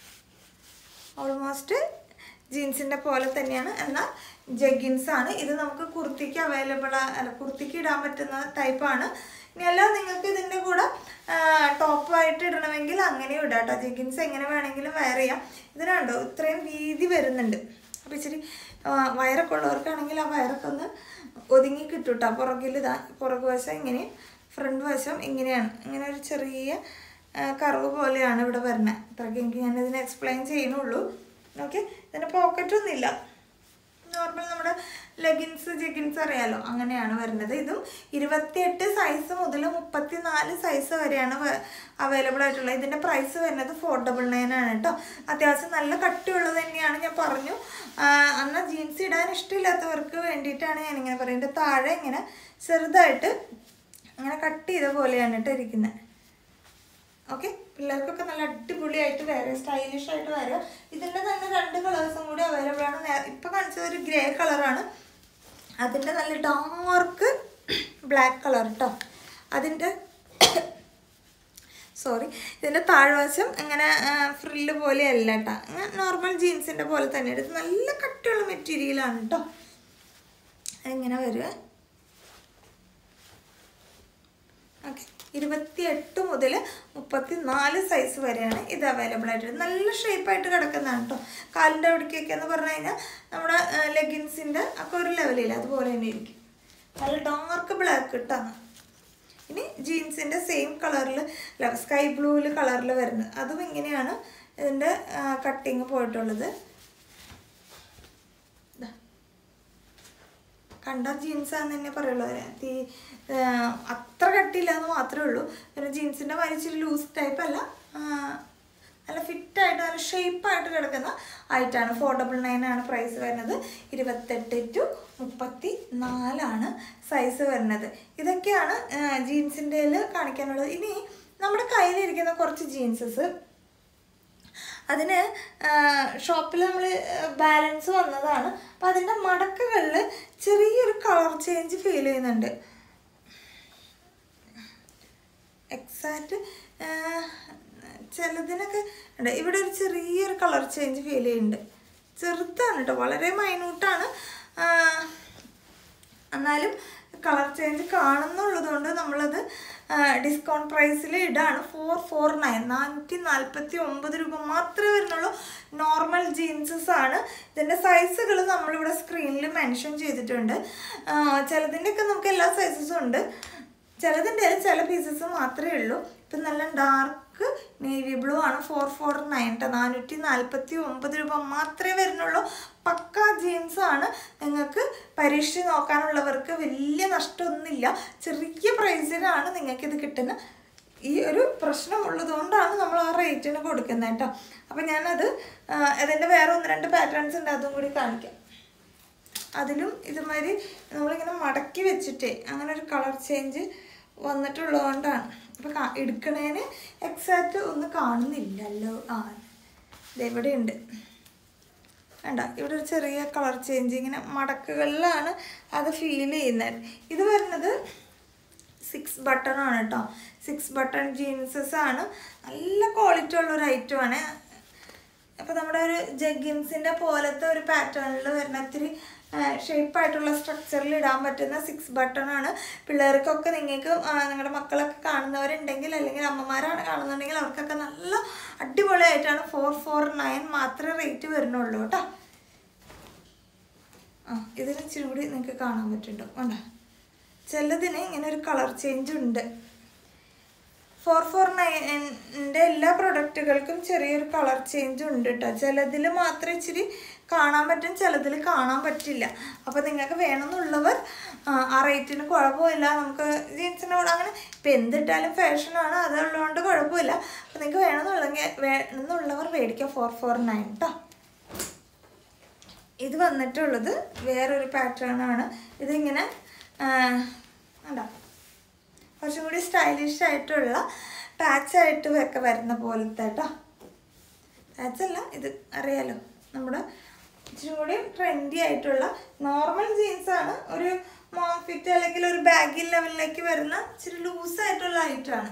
ഓൾമോസ്റ്റ് ജീൻസിൻ്റെ പോലെ തന്നെയാണ് എന്നാൽ ജഗിൻസ് ആണ് ഇത് നമുക്ക് കുർത്തിക്ക് അവൈലബിൾ അല്ല കുർത്തിക്ക് ഇടാൻ പറ്റുന്ന ടൈപ്പാണ് ഇനി അല്ല നിങ്ങൾക്ക് ഇതിൻ്റെ കൂടെ ടോപ്പായിട്ട് ഇടണമെങ്കിൽ അങ്ങനെയും ഇടാം കേട്ടോ ജഗിൻസ് എങ്ങനെ വേണമെങ്കിലും വെയർ ചെയ്യാം ഇതിനുണ്ടോ ഇത്രയും വീതി വരുന്നുണ്ട് അപ്പോൾ ഇച്ചിരി ആ, വയറൊക്കെ ഉള്ളവർക്കാണെങ്കിൽ ആ വയറൊക്കെ ഒന്ന് ഒതുങ്ങി കിട്ടും കേട്ടോ പുറകിൽ ഇതാ പുറകു വശം ഇങ്ങനെ ഫ്രണ്ട് വശം ഇങ്ങനെയാണ് ഇങ്ങനെ ഒരു ചെറിയ കർവ് പോലെയാണ് ഇവിടെ വരുന്നത് അത്രയ്ക്ക് എനിക്ക് ഞാനിതിനെ എക്സ്പ്ലെയിൻ ചെയ്യുന്നുള്ളൂ ഓക്കെ ഇതിൻ്റെ പോക്കറ്റൊന്നുമില്ല നോർമൽ നമ്മുടെ ലെഗിൻസ് ജെഗിൻസ് അറിയാലോ അങ്ങനെയാണ് വരുന്നത് ഇതും ഇരുപത്തിയെട്ട് സൈസ് മുതൽ മുപ്പത്തി നാല് സൈസ് വരെയാണ് അവൈലബിൾ ആയിട്ടുള്ളത് ഇതിൻ്റെ പ്രൈസ് വരുന്നത് ഫോർ ഡബിൾ നയൻ ആണ് കേട്ടോ അത്യാവശ്യം നല്ല കട്ടിയുള്ളത് തന്നെയാണ് ഞാൻ പറഞ്ഞു ആ, എന്നാൽ ജീൻസ് ഇടാൻ ഇഷ്ടമില്ലാത്തവർക്ക് വേണ്ടിയിട്ടാണ് ഞാനിങ്ങനെ പറയുന്നത് താഴെ ഇങ്ങനെ ചെറുതായിട്ട് ഇങ്ങനെ കട്ട് ചെയ്ത പോലെയാണ് കേട്ടോ ഇരിക്കുന്നത് ഓക്കെ പിള്ളേർക്കൊക്കെ നല്ല അടിപൊളിയായിട്ട് വേറെ സ്റ്റൈലിഷ് ആയിട്ട് വരാം ഇതിൻ്റെ തന്നെ രണ്ട് കളേഴ്സും കൂടി അവൈലബിൾ ആണ് നേ- ഇപ്പൊ കാണിച്ചത് ഒരു ഗ്രേ കളറാണ് അതിൻ്റെ നല്ല ഡാർക്ക് ബ്ലാക്ക് കളർ കേട്ടോ അതിൻ്റെ സോറി ഇതിൻ്റെ താഴ്വശം ഇങ്ങനെ ഫ്രില്ല് പോലെയല്ല കേട്ടോ നോർമൽ ജീൻസിൻ്റെ പോലെ തന്നെ ഇത് നല്ല കട്ടിയുള്ള മെറ്റീരിയലാണ് കേട്ടോ അതിങ്ങനെ വരുവേ ഓക്കെ ഇരുപത്തി എട്ട് മുതൽ മുപ്പത്തി നാല് സൈസ് വരെയാണ് ഇത് അവൈലബിൾ ആയിട്ട് നല്ല ഷേപ്പായിട്ട് കിടക്കുന്നതാണ് കേട്ടോ കാലിൻ്റെ അവിടേക്കൊക്കെ എന്ന് പറഞ്ഞു കഴിഞ്ഞാൽ നമ്മുടെ ലെഗിൻസിൻ്റെ ഒക്കെ ഒരു ലെവലില്ല അതുപോലെ തന്നെ ഇരിക്കും നല്ല ഡാർക്ക് ബ്ലാക്ക് ഇട്ടാണ് ഇനി ജീൻസിൻ്റെ സെയിം കളറിൽ സ്കൈ ബ്ലൂവിൽ കളറിൽ വരുന്നത് അതും ഇങ്ങനെയാണ് ഇതിൻ്റെ കട്ടിങ് പോയിട്ടുള്ളത് ദാ. കണ്ട ജീൻസാന്ന് തന്നെ പറയുള്ളൂ തീ ആ, അത്ര കട്ടിയില്ല എന്ന് മാത്രമേ ഉള്ളൂ പിന്നെ ജീൻസിൻ്റെ വലിച്ചിരി ലൂസ് ടൈപ്പ് അല്ല ആ, നല്ല ഫിറ്റായിട്ട് നല്ല ഷേപ്പായിട്ട് കിടക്കുന്ന ആയിട്ടാണ് ഫോർ ഡബിൾ നയൻ ആണ് പ്രൈസ് വരുന്നത് ഇരുപത്തെട്ട് ടു മുപ്പത്തി നാലാണ് സൈസ് വരുന്നത് ഇതൊക്കെയാണ് ജീൻസിൻ്റെ കാണിക്കാനുള്ളത് ഇനി നമ്മുടെ കയ്യിലിരിക്കുന്ന കുറച്ച് ജീൻസസ് അതിന് ഷോപ്പിൽ നമ്മൾ ബാലൻസ് വന്നതാണ് അപ്പം അതിൻ്റെ മടക്കുകളിൽ ചെറിയൊരു കളർ ചേഞ്ച് ഫീൽ ചെയ്യുന്നുണ്ട് എക്സാക്റ്റ് ചിലതിനൊക്കെ ഉണ്ട് ഇവിടെ ഒരു ചെറിയൊരു കളർ ചേഞ്ച് ഫീൽ ചെയ്യുന്നുണ്ട് ചെറുതാണ് കേട്ടോ വളരെ മൈന്യൂട്ടാണ് എന്നാലും കളർ ചേഞ്ച് കാണുന്നുള്ളത് കൊണ്ട് നമ്മളത് ഡിസ്കൗണ്ട് പ്രൈസിൽ ഇടാണ് ഫോർ ഫോർ നയൻ നാനൂറ്റി നാൽപ്പത്തി ഒമ്പത് രൂപ മാത്രമേ വരുന്നുള്ളൂ നോർമൽ ജീൻസസ് ആണ് ഇതിൻ്റെ സൈസുകൾ നമ്മളിവിടെ സ്ക്രീനിൽ മെൻഷൻ ചെയ്തിട്ടുണ്ട് ആ, ചിലതിൻ്റെയൊക്കെ നമുക്ക് എല്ലാ സൈസസും ഉണ്ട് ചിലതിൻ്റെ ചില പീസസ് മാത്രമേ ഉള്ളൂ ഇപ്പം നല്ല ഡാർക്ക് നേവി ബ്ലൂ ആണ് ഫോർ ഫോർ നയൻ കേട്ടോ നാനൂറ്റി നാൽപ്പത്തി ഒമ്പത് രൂപ മാത്രമേ വരുന്നുള്ളൂ പക്ക ജീൻസ് ആണ് നിങ്ങൾക്ക് പരീക്ഷ നോക്കാനുള്ളവർക്ക് വലിയ നഷ്ടമൊന്നുമില്ല ചെറിയ പ്രൈസിനാണ് നിങ്ങൾക്ക് ഇത് കിട്ടുന്നത് ഈ ഒരു പ്രശ്നമുള്ളത് കൊണ്ടാണ് നമ്മൾ ആ റേറ്റിന് കൊടുക്കുന്നത് കേട്ടോ അപ്പം ഞാനത് ആ, അതിൻ്റെ വേറെ ഒന്ന് രണ്ട് പാറ്റേൺസ് ഉണ്ട് അതും കൂടി കാണിക്കാം അതിലും ഇതുമാതിരി നമ്മളിങ്ങനെ മടക്കി വെച്ചിട്ടേ അങ്ങനെ ഒരു കളർ ചേഞ്ച് വന്നിട്ടുള്ളതുകൊണ്ടാണ് അപ്പോൾ എടുക്കണേന് എക്സാക്റ്റ് ഒന്നും കാണുന്നില്ലല്ലോ ആ ഇതെവിടെ ഉണ്ട് വേണ്ട ഇവിടെ ഒരു ചെറിയ കളർ ചേഞ്ച് ഇങ്ങനെ മടക്കുകളിലാണ് അത് ഫീൽ ചെയ്യുന്നത് ഇത് വരുന്നത് സിക്സ് ബട്ടൺ ആണ് കേട്ടോ സിക്സ് ബട്ടൺ ജീൻസസ് ആണ് നല്ല ക്വാളിറ്റി ഉള്ള ഒരു ഐറ്റമാണ് അപ്പോൾ നമ്മുടെ ഒരു ജഗ്ഗിൻസിൻ്റെ പോലത്തെ ഒരു പാറ്റേണിൽ വരുന്ന ഇത്തിരി ഷേപ്പായിട്ടുള്ള സ്ട്രക്ചറിൽ ഇടാൻ പറ്റുന്ന സിക്സ് ബട്ടൺ ആണ് പിള്ളേർക്കൊക്കെ നിങ്ങൾക്ക് നിങ്ങളുടെ മക്കളൊക്കെ കാണുന്നവരുണ്ടെങ്കിൽ അല്ലെങ്കിൽ അമ്മമാരാണ് കാണുന്നുണ്ടെങ്കിൽ അവർക്കൊക്കെ നല്ല അടിപൊളിയായിട്ടാണ് ഫോർ ഫോർ നയൻ മാത്രമേ റേറ്റ് വരുന്നുള്ളൂ കേട്ടോ ആ ഇതിന് ഇച്ചിരി കൂടി നിങ്ങൾക്ക് കാണാൻ പറ്റുന്നുണ്ടോ വേണ്ട ചിലതിന് ഇങ്ങനെ ഒരു കളർ ചേഞ്ച് ഉണ്ട് ഫോർ ഫോർ നയൻ്റെ എല്ലാ പ്രൊഡക്റ്റുകൾക്കും ചെറിയൊരു കളർ ചേഞ്ച് ഉണ്ട് കേട്ടോ ചിലതിൽ മാത്രമേ ഇച്ചിരി കാണാൻ പറ്റും ചിലതിൽ കാണാൻ പറ്റില്ല അപ്പോൾ നിങ്ങൾക്ക് വേണമെന്നുള്ളവർ ആ, ആ റേറ്റിന് കുഴപ്പമില്ല നമുക്ക് ജീൻസിൻ്റെ കൂടെ അങ്ങനെ ഇപ്പം എന്തിട്ടാലും ഫാഷനാണ് അതുള്ളതുകൊണ്ട് കുഴപ്പമില്ല അപ്പോൾ നിങ്ങൾക്ക് വേണമെന്നുള്ളെങ്കിൽ വേണമെന്നുള്ളവർ മേടിക്കുക ഫോർ ഫോർ നയൻ കേട്ടോ ഇത് വന്നിട്ടുള്ളത് വേറൊരു പാറ്റേൺ ആണ് ഇതിങ്ങനെ ഉണ്ടോ കുറച്ചും കൂടി സ്റ്റൈലിഷ് ആയിട്ടുള്ള പാച്ചായിട്ട് ഒക്കെ വരുന്ന പോലത്തെ കേട്ടോ പാച്ചല്ല ഇത് അറിയാലോ നമ്മുടെ ഇച്ചിരി കൂടി ട്രെൻഡി ആയിട്ടുള്ള നോർമൽ ജീൻസ് ആണ് ഒരു മോം ഫിറ്റ് അല്ലെങ്കിൽ ഒരു ബാഗി ലെവലിലേക്ക് വരുന്ന ഇച്ചിരി ലൂസ് ആയിട്ടുള്ള ഐറ്റമാണ്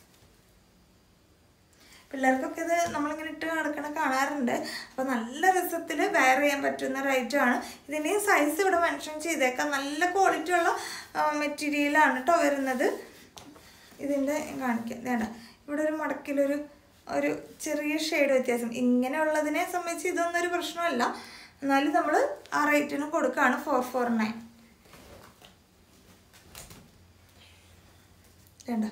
പിള്ളേർക്കൊക്കെ ഇത് നമ്മളിങ്ങനെ ഇട്ട് നടക്കണ കാണാറുണ്ട് അപ്പോൾ നല്ല രസത്തിൽ വെയർ ചെയ്യാൻ പറ്റുന്ന ഒരു ഐറ്റമാണ് ഇതിൻ്റെ സൈസ് ഇവിടെ മെൻഷൻ ചെയ്തേക്കാം നല്ല ക്വാളിറ്റി ഉള്ള മെറ്റീരിയലാണ് കേട്ടോ വരുന്നത് ഇതിൻ്റെ കാണിക്കാം വേണ്ട ഇവിടെ ഒരു മടക്കിലൊരു ഒരു ചെറിയ ഷെയ്ഡ് വ്യത്യാസം ഇങ്ങനെയുള്ളതിനെ സംബന്ധിച്ച് ഇതൊന്നും ഒരു പ്രശ്നമല്ല എന്നാലും നമ്മൾ ആ റേറ്റിന് കൊടുക്കുകയാണ് ഫോർ ഫോർ നയൻ വേണ്ട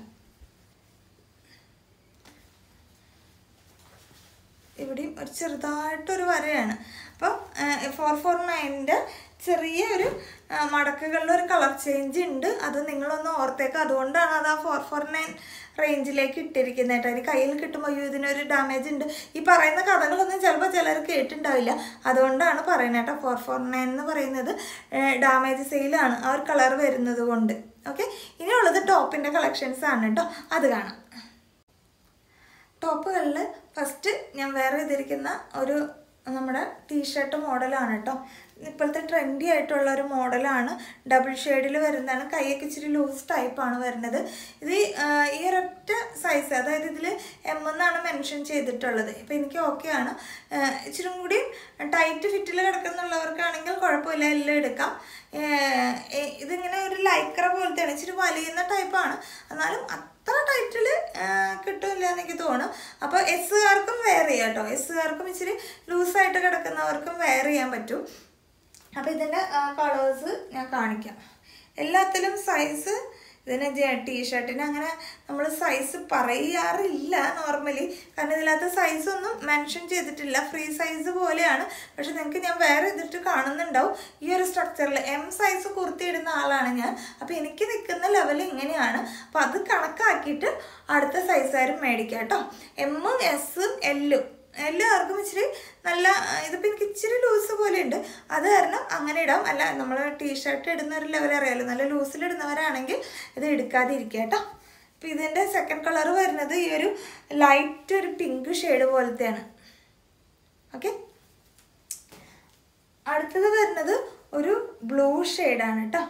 ഇവിടെയും ഒരു ചെറുതായിട്ടൊരു വരയാണ് അപ്പോൾ ഫോർ ഫോർ നയൻ്റെ ചെറിയ ഒരു ആ, മടക്കുകളിൽ ഒരു കളർ ചേഞ്ച് ഉണ്ട് അത് നിങ്ങളൊന്ന് ഓർത്തേക്ക് അതുകൊണ്ടാണ് അത് ആ ഫോർ ഫോർ നയൻ റേഞ്ചിലേക്ക് ഇട്ടിരിക്കുന്നത് കേട്ടോ അതിന് കയ്യിൽ കിട്ടുമ്പോൾ അയ്യോ ഇതിനൊരു ഡാമേജ് ഉണ്ട് ഈ പറയുന്ന കഥകളൊന്നും ചിലപ്പോൾ ചിലർ കേട്ടിട്ടുണ്ടാവില്ല അതുകൊണ്ടാണ് പറയുന്നത് കേട്ടോ ഫോർ ഫോർ നയൻ എന്ന് പറയുന്നത് ഡാമേജ് സെയിലാണ് ആ ഒരു കളർ വരുന്നത് കൊണ്ട് ഓക്കെ ഇനിയുള്ളത് ടോപ്പിൻ്റെ കളക്ഷൻസ് ആണ് കേട്ടോ അത് കാണാം ടോപ്പുകളിൽ ഫസ്റ്റ് ഞാൻ വേറെ ചെയ്തിരിക്കുന്ന ഒരു നമ്മുടെ ടീഷർട്ട് മോഡലാണ് കേട്ടോ ഇപ്പോഴത്തെ ട്രെൻഡി ആയിട്ടുള്ള ഒരു മോഡലാണ് ഡബിൾ ഷെയ്ഡിൽ വരുന്നതാണ് കൈയൊക്കെ ഇച്ചിരി ലൂസ് ടൈപ്പാണ് വരുന്നത് ഇത് ആ, ഈ ഒരൊറ്റ സൈസ് അതായത് ഇതിൽ എം എന്നാണ് മെൻഷൻ ചെയ്തിട്ടുള്ളത് ഇപ്പം എനിക്ക് ഓക്കെയാണ് ഇച്ചിരി കൂടി ടൈറ്റ് ഫിറ്റിൽ കിടക്കുന്നുള്ളവർക്കാണെങ്കിൽ കുഴപ്പമില്ല എല്ലാം എടുക്കാം ഏഹ്, ഏ- ഇതിങ്ങനെ ഒരു ലൈക്ര പോലത്തെയാണ് ഇച്ചിരി വലിയുന്ന ടൈപ്പാണ് എന്നാലും അത്ര ടൈറ്റിൽ കിട്ടില്ല എന്ന് എനിക്ക് തോന്നുന്നു അപ്പോൾ എസ്സുകാർക്കും വെയർ ചെയ്യാം കേട്ടോ എസ്സുകാർക്കും ഇച്ചിരി ലൂസായിട്ട് കിടക്കുന്നവർക്കും വെയർ ചെയ്യാൻ പറ്റും അപ്പോൾ ഇതിൻ്റെ കളേഴ്സ് ഞാൻ കാണിക്കാം എല്ലാത്തിലും സൈസ് ഇതിന് ടീഷർട്ടിന് അങ്ങനെ നമ്മൾ സൈസ് പറയാറില്ല നോർമലി കാരണം ഇതിനകത്ത് സൈസ് ഒന്നും മെൻഷൻ ചെയ്തിട്ടില്ല ഫ്രീ സൈസ് പോലെയാണ് പക്ഷെ നിങ്ങൾക്ക് ഞാൻ വേറെ ഇതിട്ട് കാണുന്നുണ്ടാവും ഈ ഒരു സ്ട്രക്ചറിൽ എം സൈസ് കുർത്തി ഇടുന്ന ആളാണ് ഞാൻ അപ്പോൾ എനിക്ക് നിൽക്കുന്ന ലെവൽ ഇങ്ങനെയാണ് അപ്പോൾ അത് കണക്കാക്കിയിട്ട് അടുത്ത സൈസുകാരും മേടിക്കാം കേട്ടോ എമ്മും എസ്സും എല്ലും എല്ലാവർക്കും ഇച്ചിരി നല്ല ഇതിപ്പോൾ എനിക്ക് ഇച്ചിരി ലൂസ് പോലെ ഉണ്ട് അത് കാരണം അങ്ങനെ ഇടാം അല്ല നമ്മൾ ടീഷർട്ട് ഇടുന്ന ഒരു ലെവൽ അറിയാലോ നല്ല ലൂസിൽ ഇടുന്നവരാണെങ്കിൽ ഇത് എടുക്കാതെ ഇരിക്കുക കേട്ടോ അപ്പോൾ ഇതിൻ്റെ സെക്കൻഡ് കളർ വരുന്നത് ഈ ഒരു ലൈറ്റ് ഒരു പിങ്ക് ഷെയ്ഡ് പോലത്തെയാണ് ഓക്കെ അടുത്തത് വരുന്നത് ഒരു ബ്ലൂ ഷെയ്ഡാണ് കേട്ടോ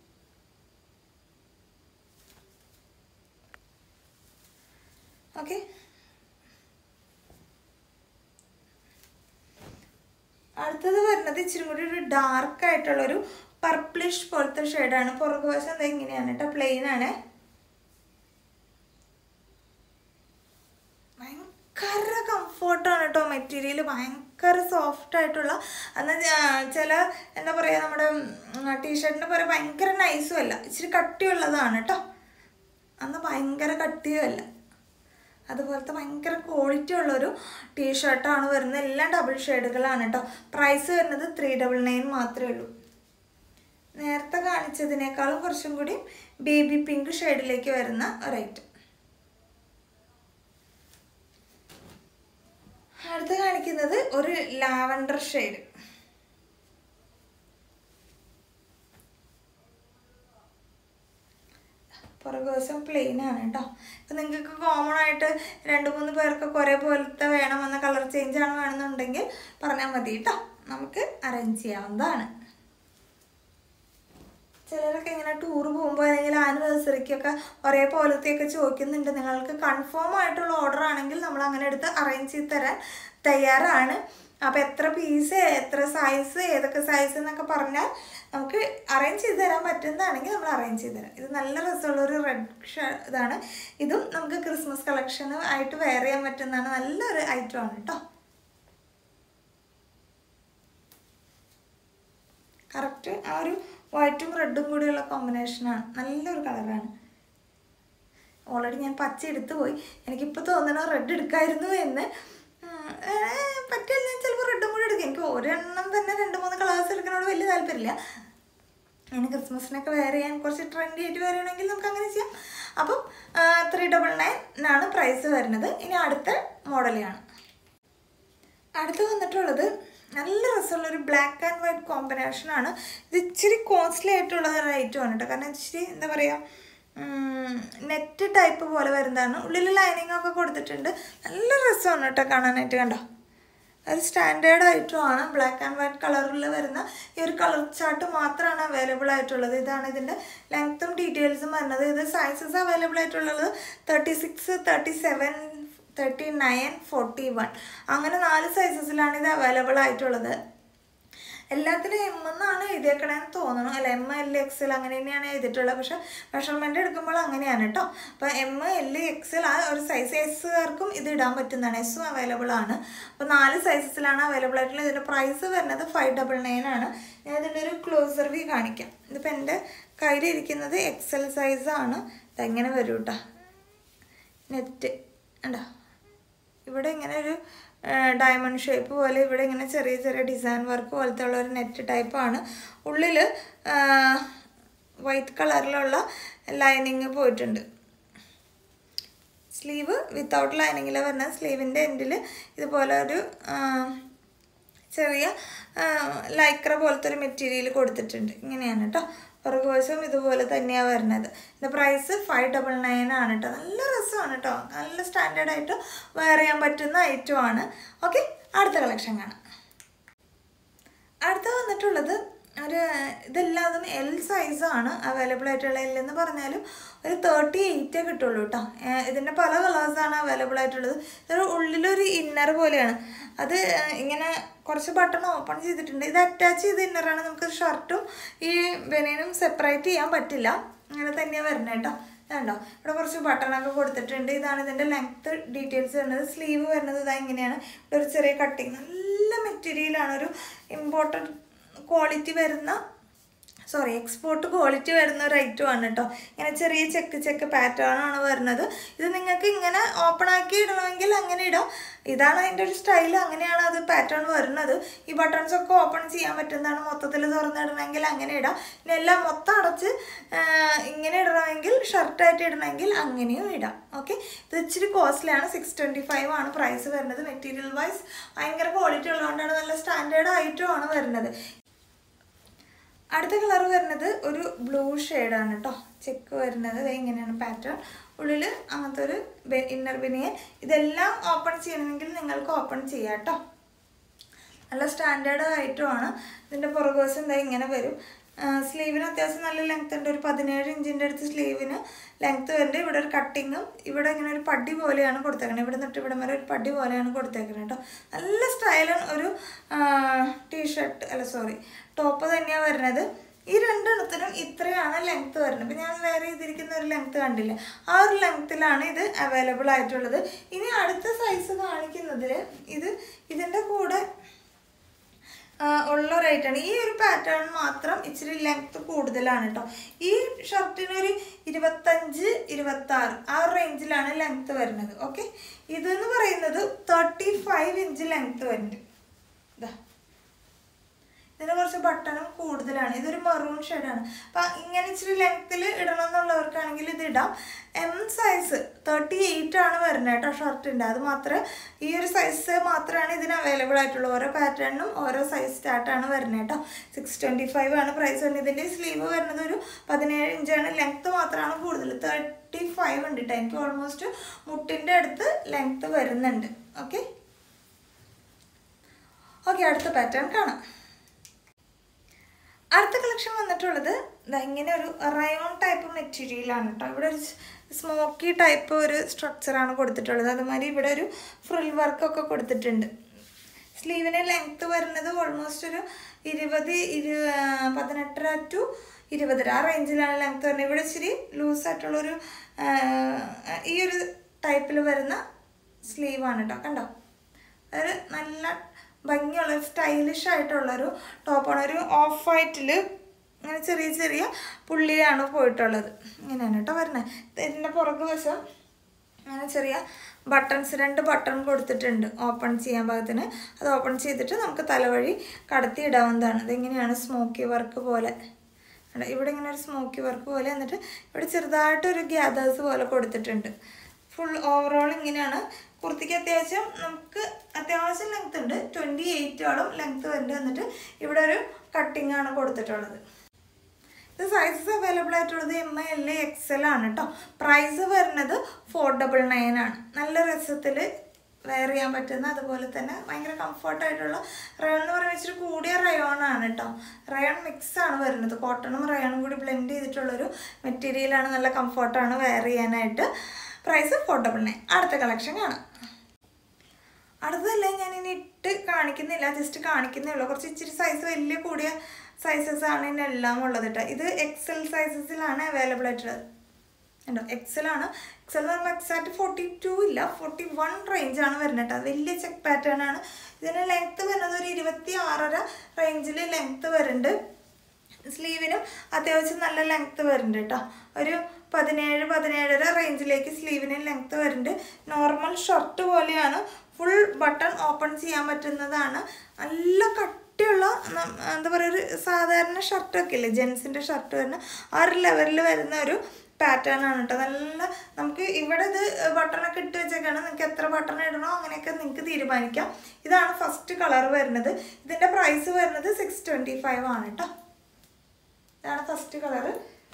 ഓക്കെ അടുത്തത് വരുന്നത് ഇച്ചിരി കൂടി ഒരു ഡാർക്ക് ആയിട്ടുള്ള ഒരു പർപ്പിളിഷ് പോലത്തെ ഷെയ്ഡാണ് പുറകുവശം അത് എങ്ങനെയാണ് കേട്ടോ പ്ലെയിൻ ആണ് ഭയങ്കര കംഫർട്ടാണ് കേട്ടോ മെറ്റീരിയൽ ഭയങ്കര സോഫ്റ്റ് ആയിട്ടുള്ള എന്നാൽ ചില എന്താ പറയുക നമ്മുടെ ടീഷർട്ടിന് പോലെ ഭയങ്കര നൈസും അല്ല ഇച്ചിരി കട്ടിയുള്ളതാണ് കേട്ടോ അന്ന് ഭയങ്കര കട്ടിയും അല്ല അതുപോലത്തെ ഭയങ്കര ക്വാളിറ്റി ഉള്ളൊരു ടീഷർട്ടാണ് വരുന്നത് എല്ലാം ഡബിൾ ഷെയ്ഡുകളാണ് കേട്ടോ പ്രൈസ് വരുന്നത് ത്രീ ഡബിൾ നയൻ മാത്രമേ ഉള്ളൂ നേരത്തെ കാണിച്ചതിനേക്കാളും കുറച്ചും കൂടി ബേബി പിങ്ക് ഷെയ്ഡിലേക്ക് വരുന്ന ഒരൈറ്റം അടുത്ത് കാണിക്കുന്നത് ഒരു ലാവൻഡർ ഷെയ്ഡ് പുറകുവശം പ്ലെയിൻ ആണ് കേട്ടോ ഇപ്പം നിങ്ങൾക്ക് കോമൺ ആയിട്ട് രണ്ട് മൂന്ന് പേർക്കൊക്കെ ഒരേപോലത്തെ വേണമെന്ന കളർ ചേഞ്ച് ആണ് വേണമെന്നുണ്ടെങ്കിൽ പറഞ്ഞാൽ മതി കേട്ടോ നമുക്ക് അറേഞ്ച് ചെയ്യാവുന്നതാണ് ചിലരൊക്കെ ഇങ്ങനെ ടൂർ പോകുമ്പോൾ അല്ലെങ്കിൽ ആനിവേഴ്സറിക്കൊക്കെ ഒരേ പോലത്തെയൊക്കെ ചോദിക്കുന്നുണ്ട് നിങ്ങൾക്ക് കൺഫേം ആയിട്ടുള്ള ഓർഡർ ആണെങ്കിൽ നമ്മൾ അങ്ങനെ എടുത്ത് അറേഞ്ച് ചെയ്ത് തരാൻ തയ്യാറാണ് അപ്പോൾ എത്ര പീസ് എത്ര സൈസ് ഏതൊക്കെ സൈസ് എന്നൊക്കെ പറഞ്ഞാൽ നമുക്ക് അറേഞ്ച് ചെയ്ത് തരാൻ പറ്റുന്നതാണെങ്കിൽ നമ്മൾ അറേഞ്ച് ചെയ്ത് തരാം ഇത് നല്ല രസമുള്ള ഒരു റെഡ് ഇതാണ് ഇതും നമുക്ക് ക്രിസ്മസ് കളക്ഷൻ ആയിട്ട് വെയർ ചെയ്യാൻ പറ്റുന്നതാണ് നല്ലൊരു ഐറ്റം ആണ് കേട്ടോ കറക്റ്റ് ആ ഒരു വൈറ്റും റെഡും കൂടിയുള്ള കോമ്പിനേഷനാണ് നല്ലൊരു കളറാണ് ഓൾറെഡി ഞാൻ പച്ച എടുത്തു പോയി എനിക്കിപ്പോൾ തോന്നണ റെഡ് എടുക്കായിരുന്നു എന്ന് പറ്റില്ല ഞാൻ ചിലപ്പോൾ റെഡും കൂടി എടുക്കും എനിക്ക് ഒരെണ്ണം തന്നെ രണ്ട് മൂന്ന് കളേഴ്സ് എടുക്കുന്നതോട് വലിയ താല്പര്യമില്ല അതിന് ക്രിസ്മസിനൊക്കെ വെയർ ചെയ്യാൻ കുറച്ച് ട്രെൻഡി ആയിട്ട് വെയർ ചെയ്യണമെങ്കിൽ നമുക്ക് അങ്ങനെ ചെയ്യാം അപ്പം ത്രീ ഡബിൾ നയൻ ആണ് പ്രൈസ് വരുന്നത് ഇനി അടുത്ത മോഡലാണ് അടുത്ത് വന്നിട്ടുള്ളത് നല്ല രസമുള്ള ഒരു ബ്ലാക്ക് ആൻഡ് വൈറ്റ് കോമ്പിനേഷൻ ആണ് ഇത് ഇച്ചിരി കോസ്റ്റ്ലി ആയിട്ടുള്ള ഒരു ഐറ്റം ആണ് കേട്ടോ കാരണം ഇച്ചിരി എന്താ പറയുക നെറ്റ് ടൈപ്പ് പോലെ വരുന്നതാണ് ഉള്ളിൽ ലൈനിങ് ഒക്കെ കൊടുത്തിട്ടുണ്ട് നല്ല രസമാണ് കേട്ടോ കാണാനായിട്ട് കണ്ടോ ഒരു സ്റ്റാൻഡേർഡ് ഐറ്റമാണ് ബ്ലാക്ക് ആൻഡ് വൈറ്റ് കളറിൽ വരുന്ന ഈ ഒരു കളർ ചാർട്ട് മാത്രമാണ് അവൈലബിൾ ആയിട്ടുള്ളത് ഇതാണ് ഇതിൻ്റെ ലെങ്ത്തും ഡീറ്റെയിൽസും വരുന്നത് ഇത് സൈസസ് അവൈലബിൾ ആയിട്ടുള്ളത് thirty six thirty seven thirty nine forty one അങ്ങനെ നാല് സൈസസിലാണ് ഇത് അവൈലബിൾ ആയിട്ടുള്ളത് എല്ലാത്തിലും എം എന്നാണ് എഴുതിയേക്കണേന്ന് തോന്നുന്നു അല്ല എം എൽ എക്സ് എൽ അങ്ങനെ തന്നെയാണ് എഴുതിയിട്ടുള്ളത് പക്ഷെ മെഷർമെൻറ്റ് എടുക്കുമ്പോൾ അങ്ങനെയാണ് കേട്ടോ അപ്പോൾ എം എൽ എക്സ് എൽ ആ ഒരു സൈസ് എസ്സുകാർക്കും ഇത് ഇടാൻ പറ്റുന്നതാണ് എസ്സും അവൈലബിൾ ആണ് അപ്പോൾ നാല് സൈസസിലാണ് അവൈലബിൾ ആയിട്ടുള്ളത് ഇതിൻ്റെ പ്രൈസ് വരുന്നത് ഫൈവ് ഡബിൾ നയൻ ആണ് ഞാൻ ഇതിൻ്റെ ഒരു ക്ലോസർ വ്യൂ കാണിക്കാം ഇതിപ്പോൾ എൻ്റെ കയ്യിലിരിക്കുന്നത് എക്സ് എൽ സൈസാണ് ഇതെങ്ങനെ വരും കേട്ടോ നെറ്റ് ഉണ്ടോ ഇവിടെ ഇങ്ങനെ ഒരു ഡയമണ്ട് ഷേപ്പ് പോലെ ഇവിടെ ഇങ്ങനെ ചെറിയ ചെറിയ ഡിസൈൻ വർക്ക് പോലത്തെ ഉള്ള ഒരു നെറ്റ് ടൈപ്പാണ് ഉള്ളിൽ വൈറ്റ് കളറിലുള്ള ലൈനിങ് പോയിട്ടുണ്ട് സ്ലീവ് വിത്തൗട്ട് ലൈനിങ്ങിൽ വരുന്ന സ്ലീവിൻ്റെ എൻഡിൽ ഇതുപോലെ ഒരു ചെറിയ ലൈക്ര പോലത്തെ ഒരു മെറ്റീരിയൽ കൊടുത്തിട്ടുണ്ട് ഇങ്ങനെയാണ് കേട്ടോ പുറകുവശം ഇതുപോലെ തന്നെയാണ് വരുന്നത് ഇതിൻ്റെ പ്രൈസ് ഫൈവ് ഡബിൾ നയൻ ആണ് കേട്ടോ നല്ല രസമാണ് കേട്ടോ നല്ല സ്റ്റാൻഡേർഡ് ആയിട്ട് വെയർ ചെയ്യാൻ പറ്റുന്ന ഐറ്റം ആണ് ഓക്കെ അടുത്ത കളക്ഷൻ കാണാം അടുത്ത വന്നിട്ടുള്ളത് ഒരു ഇതെല്ലാതും എൽ സൈസാണ് അവൈലബിൾ ആയിട്ടുള്ള എൽ എന്ന് പറഞ്ഞാലും ഒരു തേർട്ടി എയ്റ്റേ കിട്ടുള്ളൂ കേട്ടോ ഇതിൻ്റെ പല കളേഴ്സാണ് അവൈലബിൾ ആയിട്ടുള്ളത് ഇതൊരു ഉള്ളിലൊരു ഇന്നർ പോലെയാണ് അത് ഏഹ്, ഇങ്ങനെ കുറച്ച് ബട്ടൺ ഓപ്പൺ ചെയ്തിട്ടുണ്ട് ഇത് അറ്റാച്ച് ചെയ്ത ഇന്നറാണ് നമുക്ക് ഷർട്ടും ഈ ബനിയനും സെപ്പറേറ്റ് ചെയ്യാൻ പറ്റില്ല അങ്ങനെ തന്നെയാണ് വരുന്നത് കേട്ടോ ഇതുണ്ടോ ഇവിടെ കുറച്ച് ബട്ടണൊക്കെ കൊടുത്തിട്ടുണ്ട് ഇതാണ് ഇതിൻ്റെ ലെങ്ത്ത് ഡീറ്റെയിൽസ് വരുന്നത് സ്ലീവ് വരുന്നത് ഇതാ ഇങ്ങനെയാണ് ഇവിടെ ഒരു ചെറിയ കട്ടിങ് നല്ല മെറ്റീരിയലാണ് ഒരു ഇമ്പോർട്ടൻറ്റ് ക്വാളിറ്റി വരുന്ന സോറി എക്സ്പോർട്ട് ക്വാളിറ്റി വരുന്ന ഒരു ഐറ്റം ആണ് കേട്ടോ ഇങ്ങനെ ചെറിയ ചെക്ക് ചെക്ക് പാറ്റേൺ ആണ് വരുന്നത് ഇത് നിങ്ങൾക്ക് ഇങ്ങനെ ഓപ്പൺ ആക്കി ഇടണമെങ്കിൽ അങ്ങനെ ഇടാം ഇതാണ് അതിൻ്റെ ഒരു സ്റ്റൈൽ അങ്ങനെയാണ് അത് പാറ്റേൺ വരുന്നത് ഈ ബട്ടൺസ് ഒക്കെ ഓപ്പൺ ചെയ്യാൻ പറ്റുന്നതാണ് മൊത്തത്തിൽ തുറന്നിടണമെങ്കിൽ അങ്ങനെ ഇടാം ഇനി എല്ലാം മൊത്തം അടച്ച് ആ, ഇങ്ങനെ ഇടണമെങ്കിൽ ഷർട്ടായിട്ട് ഇടണമെങ്കിൽ അങ്ങനെയും ഇടാം ഓക്കെ ഇത് ഇച്ചിരി കോസ്റ്റ്ലിയാണ് സിക്സ് ട്വൻറ്റി ഫൈവ് ആണ് പ്രൈസ് വരുന്നത് മെറ്റീരിയൽ വൈസ് ഭയങ്കര ക്വാളിറ്റി ഉള്ളതുകൊണ്ടാണ് നല്ല സ്റ്റാൻഡേർഡ് ഐറ്റം ആണ് വരുന്നത് അടുത്ത കളർ വരുന്നത് ഒരു ബ്ലൂ ഷെയ്ഡാണ് കേട്ടോ ചെക്ക് വരുന്നത് ദേ ഇങ്ങനെയാണ് പാറ്റേൺ ഉള്ളിൽ അങ്ങനത്തെ ഒരു ഇന്നർ ബനിയൻ ഇതെല്ലാം ഓപ്പൺ ചെയ്യണമെങ്കിൽ നിങ്ങൾക്ക് ഓപ്പൺ ചെയ്യാം കേട്ടോ നല്ല സ്റ്റാൻഡേർഡ് ആയിട്ടുമാണ് ഇതിൻ്റെ പുറകുവശം എന്താ ഇങ്ങനെ വരും സ്ലീവിന് അത്യാവശ്യം നല്ല ലെങ്ത് ഉണ്ട് ഒരു പതിനേഴ് ഇഞ്ചിൻ്റെ അടുത്ത് സ്ലീവിന് ലെങ്ത് വരുന്നുണ്ട് ഇവിടെ ഒരു കട്ടിങ്ങും ഇവിടെ ഇങ്ങനെ ഒരു പടി പോലെയാണ് കൊടുത്തേക്കുന്നത് ഇവിടെ നിന്നിട്ട് ഇവിടെ വരെ ഒരു പടി പോലെയാണ് കൊടുത്തേക്കുന്നത് കേട്ടോ നല്ല സ്റ്റൈലൻ ഒരു ടീഷർട്ട് അല്ല സോറി ടോപ്പ് തന്നെയാണ് വരുന്നത് ഈ രണ്ടെണ്ണത്തിനും ഇത്രയാണ് ലെങ്ത് വരുന്നത് ഇപ്പം ഞാൻ വേറെ ചെയ്തിരിക്കുന്ന ഒരു ലെങ്ത് കണ്ടില്ല ആ ഒരു ലെങ്ത്തിലാണ് ഇത് അവൈലബിൾ ആയിട്ടുള്ളത് ഇനി അടുത്ത സൈസ് കാണിക്കുന്നതിൽ ഇത് ഇതിൻ്റെ കൂടെ ആ, ഉള്ള ഒരു ഐറ്റാണ് ഈ ഒരു പാറ്റേൺ മാത്രം ഇച്ചിരി ലെങ്ത് കൂടുതലാണ് കേട്ടോ ഈ ഷർട്ടിനൊരു ഇരുപത്തഞ്ച് ഇരുപത്തി ആറ് ആ ഒരു റേഞ്ചിലാണ് ലെങ്ത് വരുന്നത് ഓക്കെ ഇതെന്ന് പറയുന്നത് തേർട്ടി ഫൈവ് ഇഞ്ച് ലെങ്ത് വരുന്നുണ്ട് ഇതാ ഇതിന് കുറച്ച് ബട്ടണും കൂടുതലാണ് ഇതൊരു മെറൂൺ ഷെയ്ഡാണ് അപ്പം ഇങ്ങനെ ഇച്ചിരി ലെങ്ത്തിൽ ഇടണം എന്നുള്ളവർക്കാണെങ്കിൽ ഇത് ഇടാം എം സൈസ് തേർട്ടി എയ്റ്റ് ആണ് വരുന്നത് കേട്ടോ ഷർട്ടിൻ്റെ അത് മാത്രമേ ഈ ഒരു സൈസ് മാത്രമാണ് ഇതിന് അവൈലബിൾ ആയിട്ടുള്ളൂ ഓരോ പാറ്റേണിനും ഓരോ സൈസ് സ്റ്റാർട്ടാണ് വരുന്നത് കേട്ടോ സിക്സ് ട്വൻറ്റി ഫൈവ് ആണ് പ്രൈസ് വരുന്നത് ഇതിൻ്റെ സ്ലീവ് വരുന്നത് ഒരു പതിനേഴ് ഇഞ്ചാണ് ലെങ്ത്ത് മാത്രമാണ് കൂടുതൽ തേർട്ടി ഫൈവ് ഉണ്ട് കേട്ടോ എനിക്ക് ഓൾമോസ്റ്റ് മുട്ടിൻ്റെ അടുത്ത് ലെങ്ത്ത് വരുന്നുണ്ട് ഓക്കെ ഓക്കെ അടുത്ത പാറ്റേൺ കാണാം അടുത്ത കളക്ഷൻ വന്നിട്ടുള്ളത് ദാ ഇങ്ങനെ ഒരു റയോൺ ടൈപ്പ് മെറ്റീരിയലാണ് കേട്ടോ ഇവിടെ ഒരു സ്മോക്കി ടൈപ്പ് ഒരു സ്ട്രക്ചറാണ് കൊടുത്തിട്ടുള്ളത് അതുമാതിരി ഇവിടെ ഒരു ഫ്രിൽ വർക്കൊക്കെ കൊടുത്തിട്ടുണ്ട് സ്ലീവിന് ലെങ്ത്ത് വരുന്നത് ഓൾമോസ്റ്റ് ഒരു ഇരുപത് ഇരു ആ, പതിനെട്ടര ടു ഇരുപതര ആ റേഞ്ചിലാണ് ലെങ്ത്ത് വരുന്നത് ഇവിടെ ഇച്ചിരി ലൂസായിട്ടുള്ളൊരു ആ, ഈ ഒരു ടൈപ്പിൽ വരുന്ന സ്ലീവാണ് കേട്ടോ കണ്ടോ ഒരു നല്ല ഭംഗിയുള്ള സ്റ്റൈലിഷ് ആയിട്ടുള്ളൊരു ടോപ്പാണ് ഒരു ഓഫ് വൈറ്റിൽ ഇങ്ങനെ ചെറിയ ചെറിയ പുള്ളിയാണ് പോയിട്ടുള്ളത് ഇങ്ങനെയാണ് കേട്ടോ വരുന്നത് ഇതിൻ്റെ പുറകു വശം അങ്ങനെ ചെറിയ ബട്ടൺസ് രണ്ട് ബട്ടൺ കൊടുത്തിട്ടുണ്ട് ഓപ്പൺ ചെയ്യാൻ പാകത്തിന് അത് ഓപ്പൺ ചെയ്തിട്ട് നമുക്ക് തലവഴി കടത്തി ഇടാവുന്നതാണ് ഇതിങ്ങനെയാണ് സ്മോക്കി വർക്ക് പോലെ കണ്ടോ? ഇവിടെ ഇങ്ങനെ ഒരു സ്മോക്കി വർക്ക് പോലെ എന്നിട്ട് ഇവിടെ ചെറുതായിട്ടൊരു ഗ്യാദേഴ്സ് പോലെ കൊടുത്തിട്ടുണ്ട് ഫുൾ ഓവറോൾ ഇങ്ങനെയാണ് കുർത്തിക്ക് അത്യാവശ്യം നമുക്ക് അത്യാവശ്യം ലെങ്ത് ഉണ്ട് ട്വൻറ്റി എയ്റ്റോളം ലെങ്ത് വരുന്നുണ്ട് എന്നിട്ട് ഇവിടെ ഒരു കട്ടിംഗ് ആണ് കൊടുത്തിട്ടുള്ളത് ഇത് സൈസസ് അവൈലബിൾ ആയിട്ടുള്ളത് M I L X L ആണ് കേട്ടോ പ്രൈസ് വരുന്നത് ഫോർ ഡബിൾ നയൻ ആണ് നല്ല രസത്തിൽ വെയർ ചെയ്യാൻ പറ്റുന്ന അതുപോലെ തന്നെ ഭയങ്കര കംഫർട്ടായിട്ടുള്ള റയോൺ എന്ന് പറയുമ്പോൾ ഇച്ചിരി കൂടിയ റയോൺ ആണ് കേട്ടോ റയോൺ മിക്സ് ആണ് വരുന്നത് കോട്ടണും റയോണും കൂടി ബ്ലെൻഡ് ചെയ്തിട്ടുള്ളൊരു മെറ്റീരിയലാണ് നല്ല കംഫർട്ടാണ് വെയർ ചെയ്യാനായിട്ട് പ്രൈസ് ഫോർ ഡബിൾ നയൻ അടുത്ത കളക്ഷൻ കാണാം അടുത്തതല്ലേ ഞാൻ ഇനി ഇട്ട് കാണിക്കുന്നില്ല ജസ്റ്റ് കാണിക്കുന്നേ ഉള്ളൂ കുറച്ച് ഇച്ചിരി സൈസ് വലിയ കൂടിയ സൈസസ് ആണ് ഇതിനെല്ലാം ഉള്ളത് കേട്ടോ ഇത് എക്സൽ സൈസസിലാണ് അവൈലബിൾ ആയിട്ടുള്ളത് ഉണ്ടോ എക്സൽ ആണ് എക്സൽ എന്ന് പറയുമ്പോൾ എക്സാക്ട് ഫോർട്ടി ടു ഇല്ല ഫോർട്ടി വൺ റേഞ്ച് ആണ് വരുന്നത് കേട്ടോ വലിയ ചെക്ക് പാറ്റേൺ ആണ് ഇതിന് ലെങ്ത്ത് വരുന്നത് ഒരു ഇരുപത്തി ആറര റേഞ്ചിൽ ലെങ്ത്ത് വരുന്നുണ്ട് സ്ലീവിനും അത്യാവശ്യം നല്ല ലെങ്ത്ത് വരുന്നുണ്ട് കേട്ടോ ഒരു പതിനേഴ് പതിനേഴര റേഞ്ചിലേക്ക് സ്ലീവിന് ലെങ്ത്ത് വരുന്നുണ്ട് നോർമൽ ഷർട്ട് പോലെയാണ് ഫുൾ ബട്ടൺ ഓപ്പൺ ചെയ്യാൻ പറ്റുന്നതാണ് നല്ല കട്ടിയുള്ള ന- എന്താ പറയുക ഒരു സാധാരണ ഷർട്ടൊക്കെ ഇല്ലേ ജെൻസിൻ്റെ ഷർട്ട് വരുന്ന ആ ഒരു ലെവലിൽ വരുന്ന ഒരു പാറ്റേൺ ആണ് കേട്ടോ നല്ല നമുക്ക് ഇവിടെ ഇത് ബട്ടണൊക്കെ ഇട്ട് വെച്ചേക്കാണ് നിങ്ങൾക്ക് എത്ര ബട്ടൺ ഇടണോ അങ്ങനെയൊക്കെ നിങ്ങൾക്ക് തീരുമാനിക്കാം ഇതാണ് ഫസ്റ്റ് കളർ വരുന്നത് ഇതിൻ്റെ പ്രൈസ് വരുന്നത് സിക്സ് ട്വൻറ്റി ഫൈവ് ആണ് കേട്ടോ ഇതാണ് ഫസ്റ്റ് കളറ്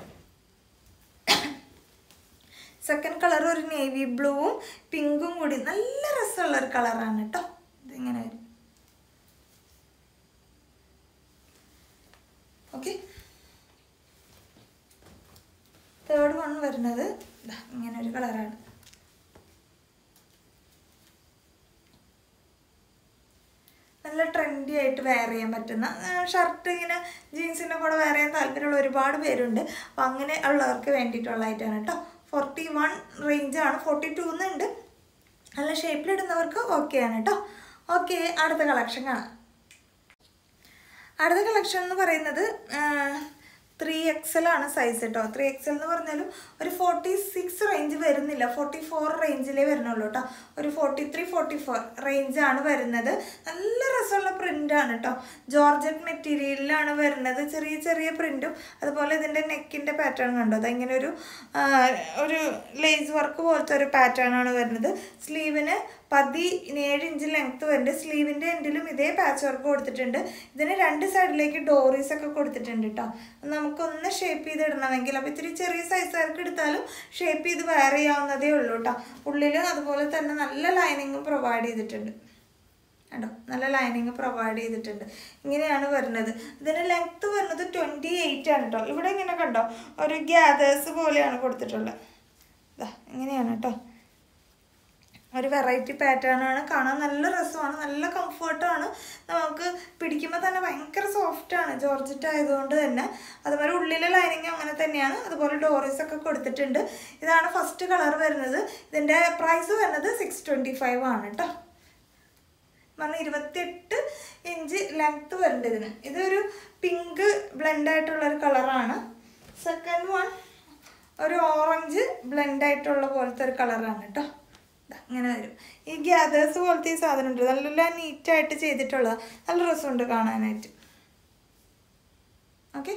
സെക്കൻഡ് കളർ ഒരു നേവി ബ്ലൂവും പിങ്കും കൂടി നല്ല രസമുള്ള ഒരു കളറാണ് കേട്ടോ ഇതിങ്ങനെ വരും വൺ വരുന്നത് ദാ ഇങ്ങനെ ഒരു കളറാണ് നല്ല ട്രെൻഡി ആയിട്ട് വെയർ ചെയ്യാൻ പറ്റുന്ന ഷർട്ട് ഇങ്ങനെ ജീൻസിൻ്റെ കൂടെ വെയർ ചെയ്യാൻ താല്പര്യമുള്ള ഒരുപാട് പേരുണ്ട് അപ്പം അങ്ങനെ ഉള്ളവർക്ക് വേണ്ടിയിട്ടുള്ളതായിട്ടാണ് കേട്ടോ ഫോർട്ടി വൺ റേഞ്ചാണ് ഫോർട്ടി ടു എന്നുണ്ട് നല്ല ഷേപ്പിലിടുന്നവർക്ക് ഓക്കെയാണ് കേട്ടോ ഓക്കെ അടുത്ത കളക്ഷൻ കാണാം അടുത്ത കളക്ഷൻ എന്ന് പറയുന്നത് ത്രീ എക്സൽ ആണ് സൈസ് കേട്ടോ ത്രീ എക്സൽ എന്ന് പറഞ്ഞാലും ഒരു ഫോർട്ടി സിക്സ് റേഞ്ച് വരുന്നില്ല ഫോർട്ടി ഫോർ റേഞ്ചിലേ വരുന്നുള്ളൂ കേട്ടോ ഒരു ഫോർട്ടി ത്രീ ഫോർട്ടി ഫോർ റേഞ്ചാണ് വരുന്നത് നല്ല രസമുള്ള പ്രിൻ്റാണ് കേട്ടോ ജോർജറ്റ് മെറ്റീരിയലിലാണ് വരുന്നത് ചെറിയ ചെറിയ പ്രിൻറ്റും അതുപോലെ ഇതിൻ്റെ നെക്കിൻ്റെ പാറ്റേൺ കണ്ടോ അതിങ്ങനെ ഒരു ആ, ഒരു ലേസ് വർക്ക് പോലത്തെ ഒരു പാറ്റേൺ ആണ് വരുന്നത് സ്ലീവിന് പതിനേഴ് ഇഞ്ച് ലെങ്ത് വരുന്നുണ്ട് സ്ലീവിൻ്റെ എൻഡിലും ഇതേ പാച്ച് വർക്ക് കൊടുത്തിട്ടുണ്ട് ഇതിന് രണ്ട് സൈഡിലേക്ക് ഡോറീസ് ഒക്കെ കൊടുത്തിട്ടുണ്ട് കേട്ടോ നമുക്കൊന്ന് ഷേപ്പ് ചെയ്ത് ഇടണമെങ്കിൽ അപ്പോൾ ഇത്തിരി ചെറിയ സൈസുകാർക്ക് എടുത്താലും ഷേപ്പ് ചെയ്ത് വെയർ ചെയ്യാവുന്നതേ ഉള്ളൂ കേട്ടോ ഉള്ളിൽ അതുപോലെ തന്നെ നല്ല ലൈനിങ്ങും പ്രൊവൈഡ് ചെയ്തിട്ടുണ്ട് കണ്ടോ നല്ല ലൈനിങ് പ്രൊവൈഡ് ചെയ്തിട്ടുണ്ട് ഇങ്ങനെയാണ് വരുന്നത് ഇതിന് ലെങ്ത് വരുന്നത് ട്വൻറ്റി എയ്റ്റ് ആണ് കേട്ടോ ഇവിടെ ഇങ്ങനെ കണ്ടോ ഒരു ഗ്യാദേഴ്സ് പോലെയാണ് കൊടുത്തിട്ടുള്ളത് ഇതാ ഇങ്ങനെയാണ് കേട്ടോ ഒരു വെറൈറ്റി പാറ്റേൺ ആണ് കാണാൻ നല്ല രസമാണ് നല്ല കംഫർട്ടാണ് നമുക്ക് പിടിക്കുമ്പോൾ തന്നെ ഭയങ്കര സോഫ്റ്റ് ആണ് ജോർജറ്റ് ആയതുകൊണ്ട് തന്നെ അതുപോലെ ഉള്ളിലെ ലൈനിങ് അങ്ങനെ തന്നെയാണ് അതുപോലെ ഡോറീസ് ഒക്കെ കൊടുത്തിട്ടുണ്ട് ഇതാണ് ഫസ്റ്റ് കളർ വരുന്നത് ഇതിൻ്റെ പ്രൈസ് വരുന്നത് സിക്സ് ട്വൻറ്റി ഫൈവ് ആണ് കേട്ടോ പറഞ്ഞ ഇരുപത്തിയെട്ട് ഇഞ്ച് ലെങ്ത് വരുന്നുണ്ട് ഇതിന് ഇതൊരു പിങ്ക് ബ്ലെൻഡ് ആയിട്ടുള്ള ഒരു കളറാണ് സെക്കൻഡ് വൺ ഒരു ഓറഞ്ച് ബ്ലെൻഡ് ആയിട്ടുള്ള പോലത്തെ ഒരു കളറാണ് കേട്ടോ ദാ ഇങ്ങനെ വരും ഈ ഗ്യാദേഴ്സ് പോലത്തെ ഈ സാധനം ഉണ്ട് നല്ല നീറ്റായിട്ട് ചെയ്തിട്ടുള്ളത് നല്ല രസമുണ്ട് കാണാനായിട്ട് ഓക്കെ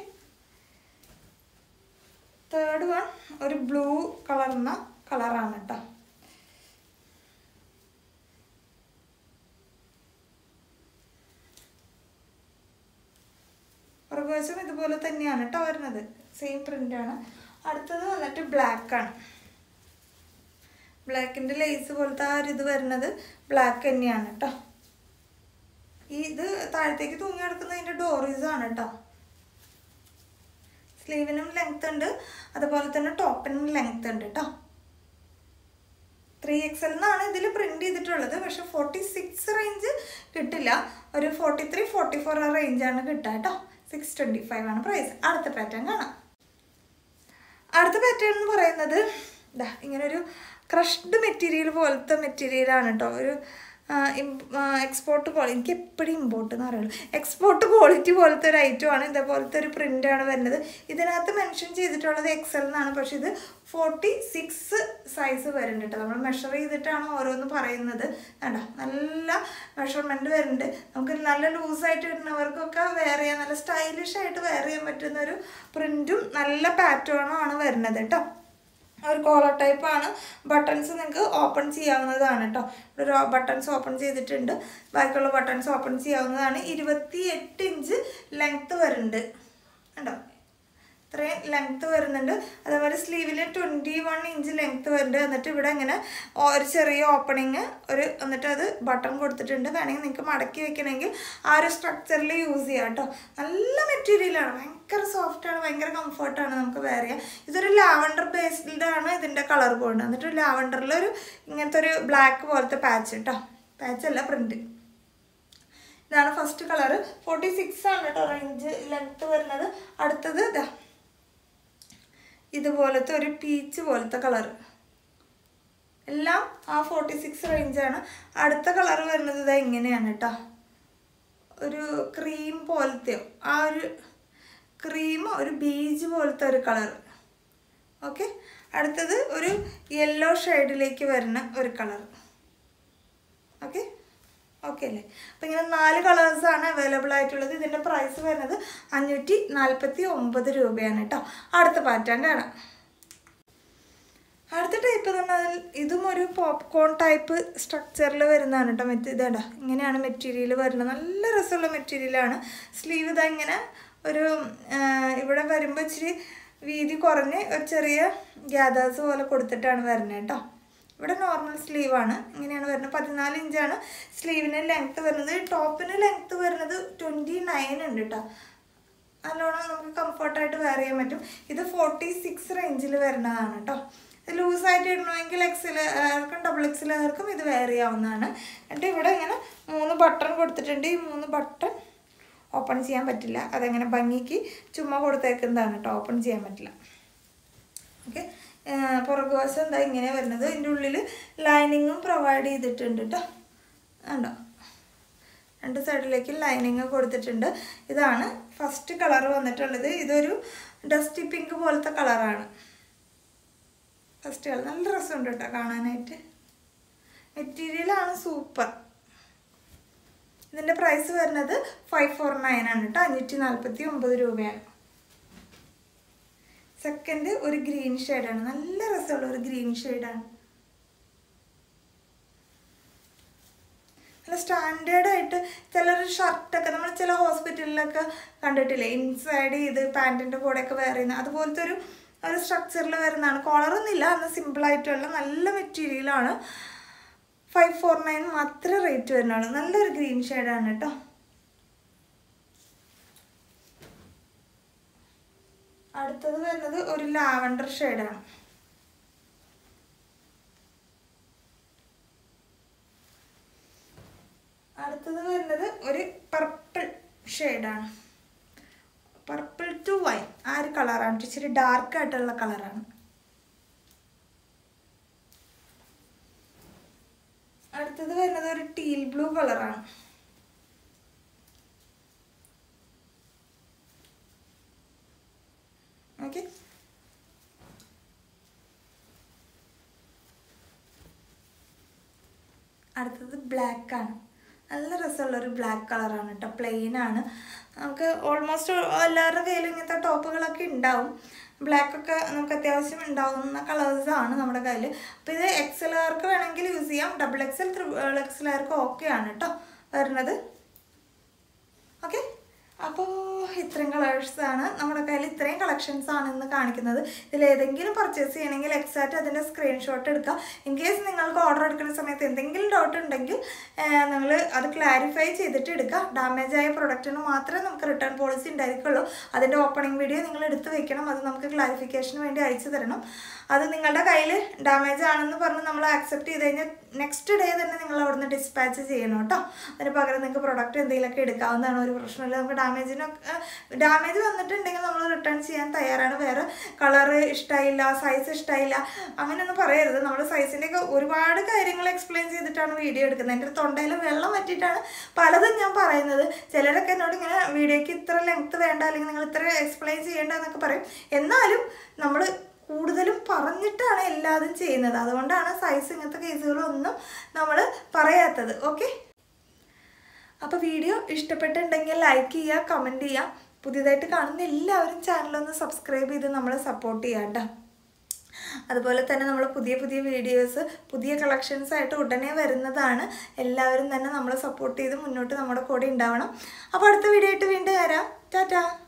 തേർഡ് വൺ ഒരു ബ്ലൂ കളർന്ന കളറാണ് കേട്ടോ പുറകുവശം ഇതുപോലെ തന്നെയാണ് കേട്ടോ വരുന്നത് സെയിം പ്രിൻ്റാണ് അടുത്തത് വന്നിട്ട് black ആണ് ബ്ലാക്കിൻ്റെ ലേസ് പോലത്തെ ആ ഒരു ഇത് വരുന്നത് ബ്ലാക്ക് തന്നെയാണ് കേട്ടോ ഈ ഇത് താഴത്തേക്ക് തൂങ്ങി കിടക്കുന്നതിൻ്റെ ഡോറീസ് ആണ് കേട്ടോ സ്ലീവിനും ലെങ്ത് ഉണ്ട് അതുപോലെ തന്നെ ടോപ്പിനും ലെങ്ത് ഉണ്ട് കേട്ടോ ത്രീ എക്സ് എൽ എന്നാണ് ഇതിൽ പ്രിന്റ് ചെയ്തിട്ടുള്ളത് പക്ഷെ ഫോർട്ടി സിക്സ് റേഞ്ച് കിട്ടില്ല ഒരു ഫോർട്ടി ത്രീ ഫോർട്ടി ഫോർ ആ റേഞ്ചാണ് കിട്ടുക കേട്ടോ സിക്സ് ട്വൻറ്റി ഫൈവ് ആണ് പ്രൈസ് അടുത്ത പാറ്റേൺ കാണാം അടുത്ത പാറ്റേൺ എന്ന് പറയുന്നത് ഇതാ ഇങ്ങനൊരു ക്രഷ്ഡ് മെറ്റീരിയൽ പോലത്തെ മെറ്റീരിയലാണ് കേട്ടോ ഒരു എക്സ്പോർട്ട് ക്വാളിറ്റി എനിക്ക് എപ്പോഴും ഇമ്പോർട്ട് എന്ന് പറയുള്ളൂ എക്സ്പോർട്ട് ക്വാളിറ്റി പോലത്തെ ഒരു ഐറ്റമാണ് ഇതേപോലത്തെ ഒരു പ്രിൻ്റാണ് വരുന്നത് ഇതിനകത്ത് മെൻഷൻ ചെയ്തിട്ടുള്ളത് എക്സൽ എന്നാണ് പക്ഷേ ഇത് ഫോർട്ടി സിക്സ് സൈസ് വരുന്നുണ്ട് കേട്ടോ നമ്മൾ മെഷർ ചെയ്തിട്ടാണ് ഓരോന്ന് പറയുന്നത് വേണ്ട നല്ല മെഷർമെൻറ്റ് വരുന്നുണ്ട് നമുക്ക് നല്ല ലൂസായിട്ട് ഇടുന്നവർക്കൊക്കെ വെയർ ചെയ്യാൻ നല്ല സ്റ്റൈലിഷ് ആയിട്ട് വെയർ ചെയ്യാൻ പറ്റുന്ന ഒരു പ്രിൻറ്റും നല്ല പാറ്റേണും ആണ് വരുന്നത് കേട്ടോ ഒരു കോളർ ടൈപ്പ് ആണ് ബട്ടൺസ് നിങ്ങൾക്ക് ഓപ്പൺ ചെയ്യാവുന്നതാണ് കേട്ടോ ഒരു ബട്ടൺസ് ഓപ്പൺ ചെയ്തിട്ടുണ്ട് ബാക്കിയുള്ള ബട്ടൺസ് ഓപ്പൺ ചെയ്യാവുന്നതാണ് ഇരുപത്തി എട്ട് ഇഞ്ച് ലെങ്ത്ത് വരുന്നുണ്ട് കണ്ടോ ഇത്രയും ലെങ്ത്ത് വരുന്നുണ്ട് അതേപോലെ സ്ലീവിൽ ട്വൻറ്റി വൺ ഇഞ്ച് ലെങ്ത്ത് വരുന്നുണ്ട് എന്നിട്ട് ഇവിടെ ഇങ്ങനെ ഒരു ചെറിയ ഓപ്പണിങ് ഒരു എന്നിട്ട് അത് ബട്ടൺ കൊടുത്തിട്ടുണ്ട് വേണമെങ്കിൽ നിങ്ങൾക്ക് മടക്കി വെക്കണമെങ്കിൽ ആ ഒരു സ്ട്രക്ചറിൽ യൂസ് ചെയ്യാം കേട്ടോ നല്ല മെറ്റീരിയലാണ് ഭയങ്കര സോഫ്റ്റാണ് ഭയങ്കര കംഫർട്ടാണ് നമുക്ക് വെയർ ചെയ്യാം ഇതൊരു ലാവണ്ടർ ബേസ്ഡ് ആണ് ഇതിൻ്റെ കളർ പോകുന്നത് എന്നിട്ട് ലാവണ്ടറിൽ ഒരു ഇങ്ങനത്തെ ഒരു ബ്ലാക്ക് പോലത്തെ പാച്ച് കേട്ടോ പാച്ച് അല്ല പ്രിൻറ്റ് ഇതാണ് ഫസ്റ്റ് കളർ ഫോർട്ടി സിക്സ് ആണ് കേട്ടോ റേഞ്ച് ലെങ്ത്ത് വരുന്നത് അടുത്തത് ഇതാ ഇതുപോലത്തെ ഒരു പീച്ച് പോലത്തെ കളർ എല്ലാം ആ ഫോർട്ടി സിക്സ് റേഞ്ചാണ് അടുത്ത കളർ വരുന്നത് ഇതാ ഇങ്ങനെയാണ് കേട്ടോ ഒരു ക്രീം പോലത്തെയോ ആ ഒരു ക്രീമോ ഒരു ബീജ് പോലത്തെ ഒരു കളർ ഓക്കെ അടുത്തത് ഒരു യെല്ലോ ഷെയ്ഡിലേക്ക് വരുന്ന ഒരു കളർ ഓക്കെ ഓക്കെ അല്ലേ അപ്പം ഇങ്ങനെ നാല് കളേഴ്സാണ് അവൈലബിൾ ആയിട്ടുള്ളത് ഇതിൻ്റെ പ്രൈസ് വരുന്നത് അഞ്ഞൂറ്റി നാൽപ്പത്തി ഒമ്പത് രൂപയാണ് കേട്ടോ അടുത്ത പാറ്റേൺ കാണാം അടുത്ത ടൈപ്പ് എന്ന് പറഞ്ഞാൽ ഇതും ഒരു പോപ്കോൺ ടൈപ്പ് സ്ട്രക്ചറിൽ വരുന്നതാണ് കേട്ടോ മെറ്റ് ഇതേടാ ഇങ്ങനെയാണ് മെറ്റീരിയൽ വരുന്നത് നല്ല രസമുള്ള മെറ്റീരിയലാണ് സ്ലീവ് ഇതാ ഇങ്ങനെ ഒരു ആ, ഇവിടെ വരുമ്പോൾ ഇച്ചിരി വീതി കുറഞ്ഞ് ഒരു ചെറിയ ഗ്യാദേഴ്സ് പോലെ കൊടുത്തിട്ടാണ് വരുന്നത് കേട്ടോ ഇവിടെ നോർമൽ സ്ലീവാണ് ഇങ്ങനെയാണ് വരുന്നത് പതിനാല് ഇഞ്ചാണ് സ്ലീവിന് ലെങ്ത്ത് വരുന്നത് ടോപ്പിന് ലെങ്ത്ത് വരുന്നത് ട്വൻറ്റി നയൻ ഉണ്ട് കേട്ടോ നല്ലോണം നമുക്ക് കംഫർട്ടായിട്ട് വെയർ ചെയ്യാൻ പറ്റും ഇത് ഫോർട്ടി സിക്സ് റേഞ്ചിൽ വരുന്നതാണ് കേട്ടോ ഇത് ലൂസായിട്ട് ഇടണമെങ്കിൽ എക്സിലാർക്കും ഡബിൾ എക്സിലാർക്കും ഇത് വെയർ ചെയ്യാവുന്നതാണ് എന്നിട്ട് ഇവിടെ ഇങ്ങനെ മൂന്ന് ബട്ടൺ കൊടുത്തിട്ടുണ്ട് ഈ മൂന്ന് ബട്ടൺ ഓപ്പൺ ചെയ്യാൻ പറ്റില്ല അതങ്ങനെ ഭംഗിക്ക് ചുമ്മാ കൊടുത്തേക്കുന്നതാണ് കേട്ടോ ഓപ്പൺ ചെയ്യാൻ പറ്റില്ല ഓക്കെ പുറകുവശം എന്താ ഇങ്ങനെ വരുന്നത് ഇതിൻ്റെ ഉള്ളിൽ ലൈനിങ്ങും പ്രൊവൈഡ് ചെയ്തിട്ടുണ്ട് കേട്ടോ ഉണ്ടോ രണ്ട് സൈഡിലേക്ക് ലൈനിങ് കൊടുത്തിട്ടുണ്ട് ഇതാണ് ഫസ്റ്റ് കളർ വന്നിട്ടുള്ളത് ഇതൊരു ഡസ്റ്റി പിങ്ക് പോലത്തെ കളറാണ് ഫസ്റ്റ് കളർ നല്ല രസമുണ്ട് കേട്ടോ കാണാനായിട്ട് മെറ്റീരിയലാണ് സൂപ്പർ ഇതിൻ്റെ പ്രൈസ് വരുന്നത് ഫൈവ് ഫോർ നയൻ ആണ് കേട്ടോ അഞ്ഞൂറ്റി നാൽപ്പത്തി ഒമ്പത് രൂപയാണ് സെക്കൻഡ് ഒരു ഗ്രീൻ ഷെയ്ഡാണ് നല്ല രസമുള്ള ഒരു ഗ്രീൻ ഷെയ്ഡാണ് നല്ല സ്റ്റാൻഡേർഡ് ആയിട്ട് ചിലർ ഷർട്ടൊക്കെ നമ്മൾ ചില ഹോസ്പിറ്റലിലൊക്കെ കണ്ടിട്ടില്ലേ ഇൻസൈഡ് ചെയ്ത് പാൻറ്റിൻ്റെ കൂടെയൊക്കെ വെയർ ചെയ്യുന്ന അതുപോലത്തെ ഒരു ഒരു സ്ട്രക്ചറിൽ വരുന്നതാണ് കോളറൊന്നുമില്ല എന്നാൽ സിമ്പിളായിട്ടുള്ള നല്ല മെറ്റീരിയലാണ് ഫൈവ് ഫോർ നയൻ മാത്രമേ റേറ്റ് വരുന്നുള്ളൂ നല്ലൊരു ഗ്രീൻ ഷെയ്ഡാണ് കേട്ടോ അടുത്തത് വരുന്നത് ഒരു ലാവണ്ടർ ഷെയ്ഡാണ് അടുത്തത് വരുന്നത് ഒരു പർപ്പിൾ ഷെയ്ഡാണ് പർപ്പിൾ ടു വൈൻ ആ ഒരു കളറാണ് ഇച്ചിരി ഡാർക്ക് ആയിട്ടുള്ള കളറാണ് അടുത്തത് വരുന്നത് ഒരു ടീൽ ബ്ലൂ കളറാണ് ഓക്കെ അടുത്തത് ബ്ലാക്ക് ആണ് നല്ല രസമുള്ള ഒരു ബ്ലാക്ക് കളറാണ് കേട്ടോ പ്ലെയിൻ ആണ് നമുക്ക് ഓൾമോസ്റ്റ് എല്ലാവരുടെ കയ്യിലും ഇങ്ങനത്തെ ടോപ്പുകളൊക്കെ ഉണ്ടാവും ബ്ലാക്ക് ഒക്കെ നമുക്ക് അത്യാവശ്യം ഉണ്ടാവുന്ന കളേഴ്സ് ആണ് നമ്മുടെ കയ്യിൽ അപ്പോൾ ഇത് എക്സലുകാർക്ക് വേണമെങ്കിൽ യൂസ് ചെയ്യാം ഡബിൾ എക്സൽ ത്രിബിൾ എക്സലുകാർക്ക് ഓക്കെ ആണ് കേട്ടോ വരുന്നത് ഓക്കെ അപ്പോൾ ഇത്രയും കളേഴ്സ് ആണ് നമ്മുടെ കയ്യിൽ ഇത്രയും കളക്ഷൻസ് ആണ് ഇന്ന് കാണിക്കുന്നത് ഇതിൽ ഏതെങ്കിലും പർച്ചേസ് ചെയ്യണമെങ്കിൽ എക്സാക്റ്റ് അതിൻ്റെ സ്ക്രീൻഷോട്ട് എടുക്കുക ഇൻ കേസ് നിങ്ങൾക്ക് ഓർഡർ എടുക്കുന്ന സമയത്ത് എന്തെങ്കിലും ഡൗട്ട് ഉണ്ടെങ്കിൽ നിങ്ങൾ അത് ക്ലാരിഫൈ ചെയ്തിട്ട് എടുക്കുക ഡാമേജ് ആയ പ്രൊഡക്റ്റിന് മാത്രമേ നമുക്ക് റിട്ടേൺ പോളിസി ഉണ്ടായിരിക്കുള്ളൂ അതിൻ്റെ ഓപ്പണിംഗ് വീഡിയോ നിങ്ങൾ എടുത്ത് വെക്കണം അത് നമുക്ക് ക്ലാരിഫിക്കേഷന് വേണ്ടി അയച്ചു തരണം അത് നിങ്ങളുടെ കയ്യിൽ ഡാമേജ് ആണെന്ന് പറഞ്ഞ് നമ്മൾ ആക്സെപ്റ്റ് ചെയ്ത് കഴിഞ്ഞാൽ നെക്സ്റ്റ് ഡേ തന്നെ നിങ്ങൾ അവിടുന്ന് ഡിസ്പാച്ച് ചെയ്യണം കേട്ടോ അതിന് പകരം നിങ്ങൾക്ക് പ്രൊഡക്റ്റ് എന്തെങ്കിലുമൊക്കെ എടുക്കാവുന്നതാണ് ഒരു പ്രശ്നമില്ല നമുക്ക് ഡാമേജിനൊക്കെ ഡാമേജ് വന്നിട്ടുണ്ടെങ്കിൽ നമ്മൾ റിട്ടേൺ ചെയ്യാൻ തയ്യാറാണ് വേറെ കളറ് ഇഷ്ടമായില്ല സൈസ് ഇഷ്ടമായില്ല അങ്ങനെയൊന്നും പറയരുത് നമ്മൾ സൈസിൻ്റെയൊക്കെ ഒരുപാട് കാര്യങ്ങൾ എക്സ്പ്ലെയിൻ ചെയ്തിട്ടാണ് വീഡിയോ എടുക്കുന്നത് എൻ്റെ തൊണ്ടയിൽ വെള്ളം പറ്റിയിട്ടാണ് പലതും ഞാൻ പറയുന്നത് ചിലരൊക്കെ എന്നോട് ഇങ്ങനെ വീഡിയോയ്ക്ക് ഇത്ര ലെങ്ത് വേണ്ട അല്ലെങ്കിൽ നിങ്ങൾ ഇത്ര എക്സ്പ്ലെയിൻ ചെയ്യേണ്ട എന്നൊക്കെ പറയും എന്നാലും നമ്മൾ കൂടുതലും പറഞ്ഞിട്ടാണ് എല്ലാതും ചെയ്യുന്നത് അതുകൊണ്ടാണ് സൈസ് ഇങ്ങനത്തെ കേസുകളൊന്നും നമ്മൾ പറയാത്തത് ഓക്കെ അപ്പോൾ വീഡിയോ ഇഷ്ടപ്പെട്ടിട്ടുണ്ടെങ്കിൽ ലൈക്ക് ചെയ്യുക കമൻറ്റ് ചെയ്യുക പുതിയതായിട്ട് കാണുന്ന എല്ലാവരും ചാനലൊന്ന് സബ്സ്ക്രൈബ് ചെയ്ത് നമ്മളെ സപ്പോർട്ട് ചെയ്യാം കേട്ടോ അതുപോലെ തന്നെ നമ്മൾ പുതിയ പുതിയ വീഡിയോസ് പുതിയ കളക്ഷൻസ് ആയിട്ട് ഉടനെ വരുന്നതാണ് എല്ലാവരും തന്നെ നമ്മളെ സപ്പോർട്ട് ചെയ്ത് മുന്നോട്ട് നമ്മുടെ കൂടെ ഉണ്ടാവണം അപ്പോൾ അടുത്ത വീഡിയോ ആയിട്ട് വീണ്ടും വരാം ടാറ്റാ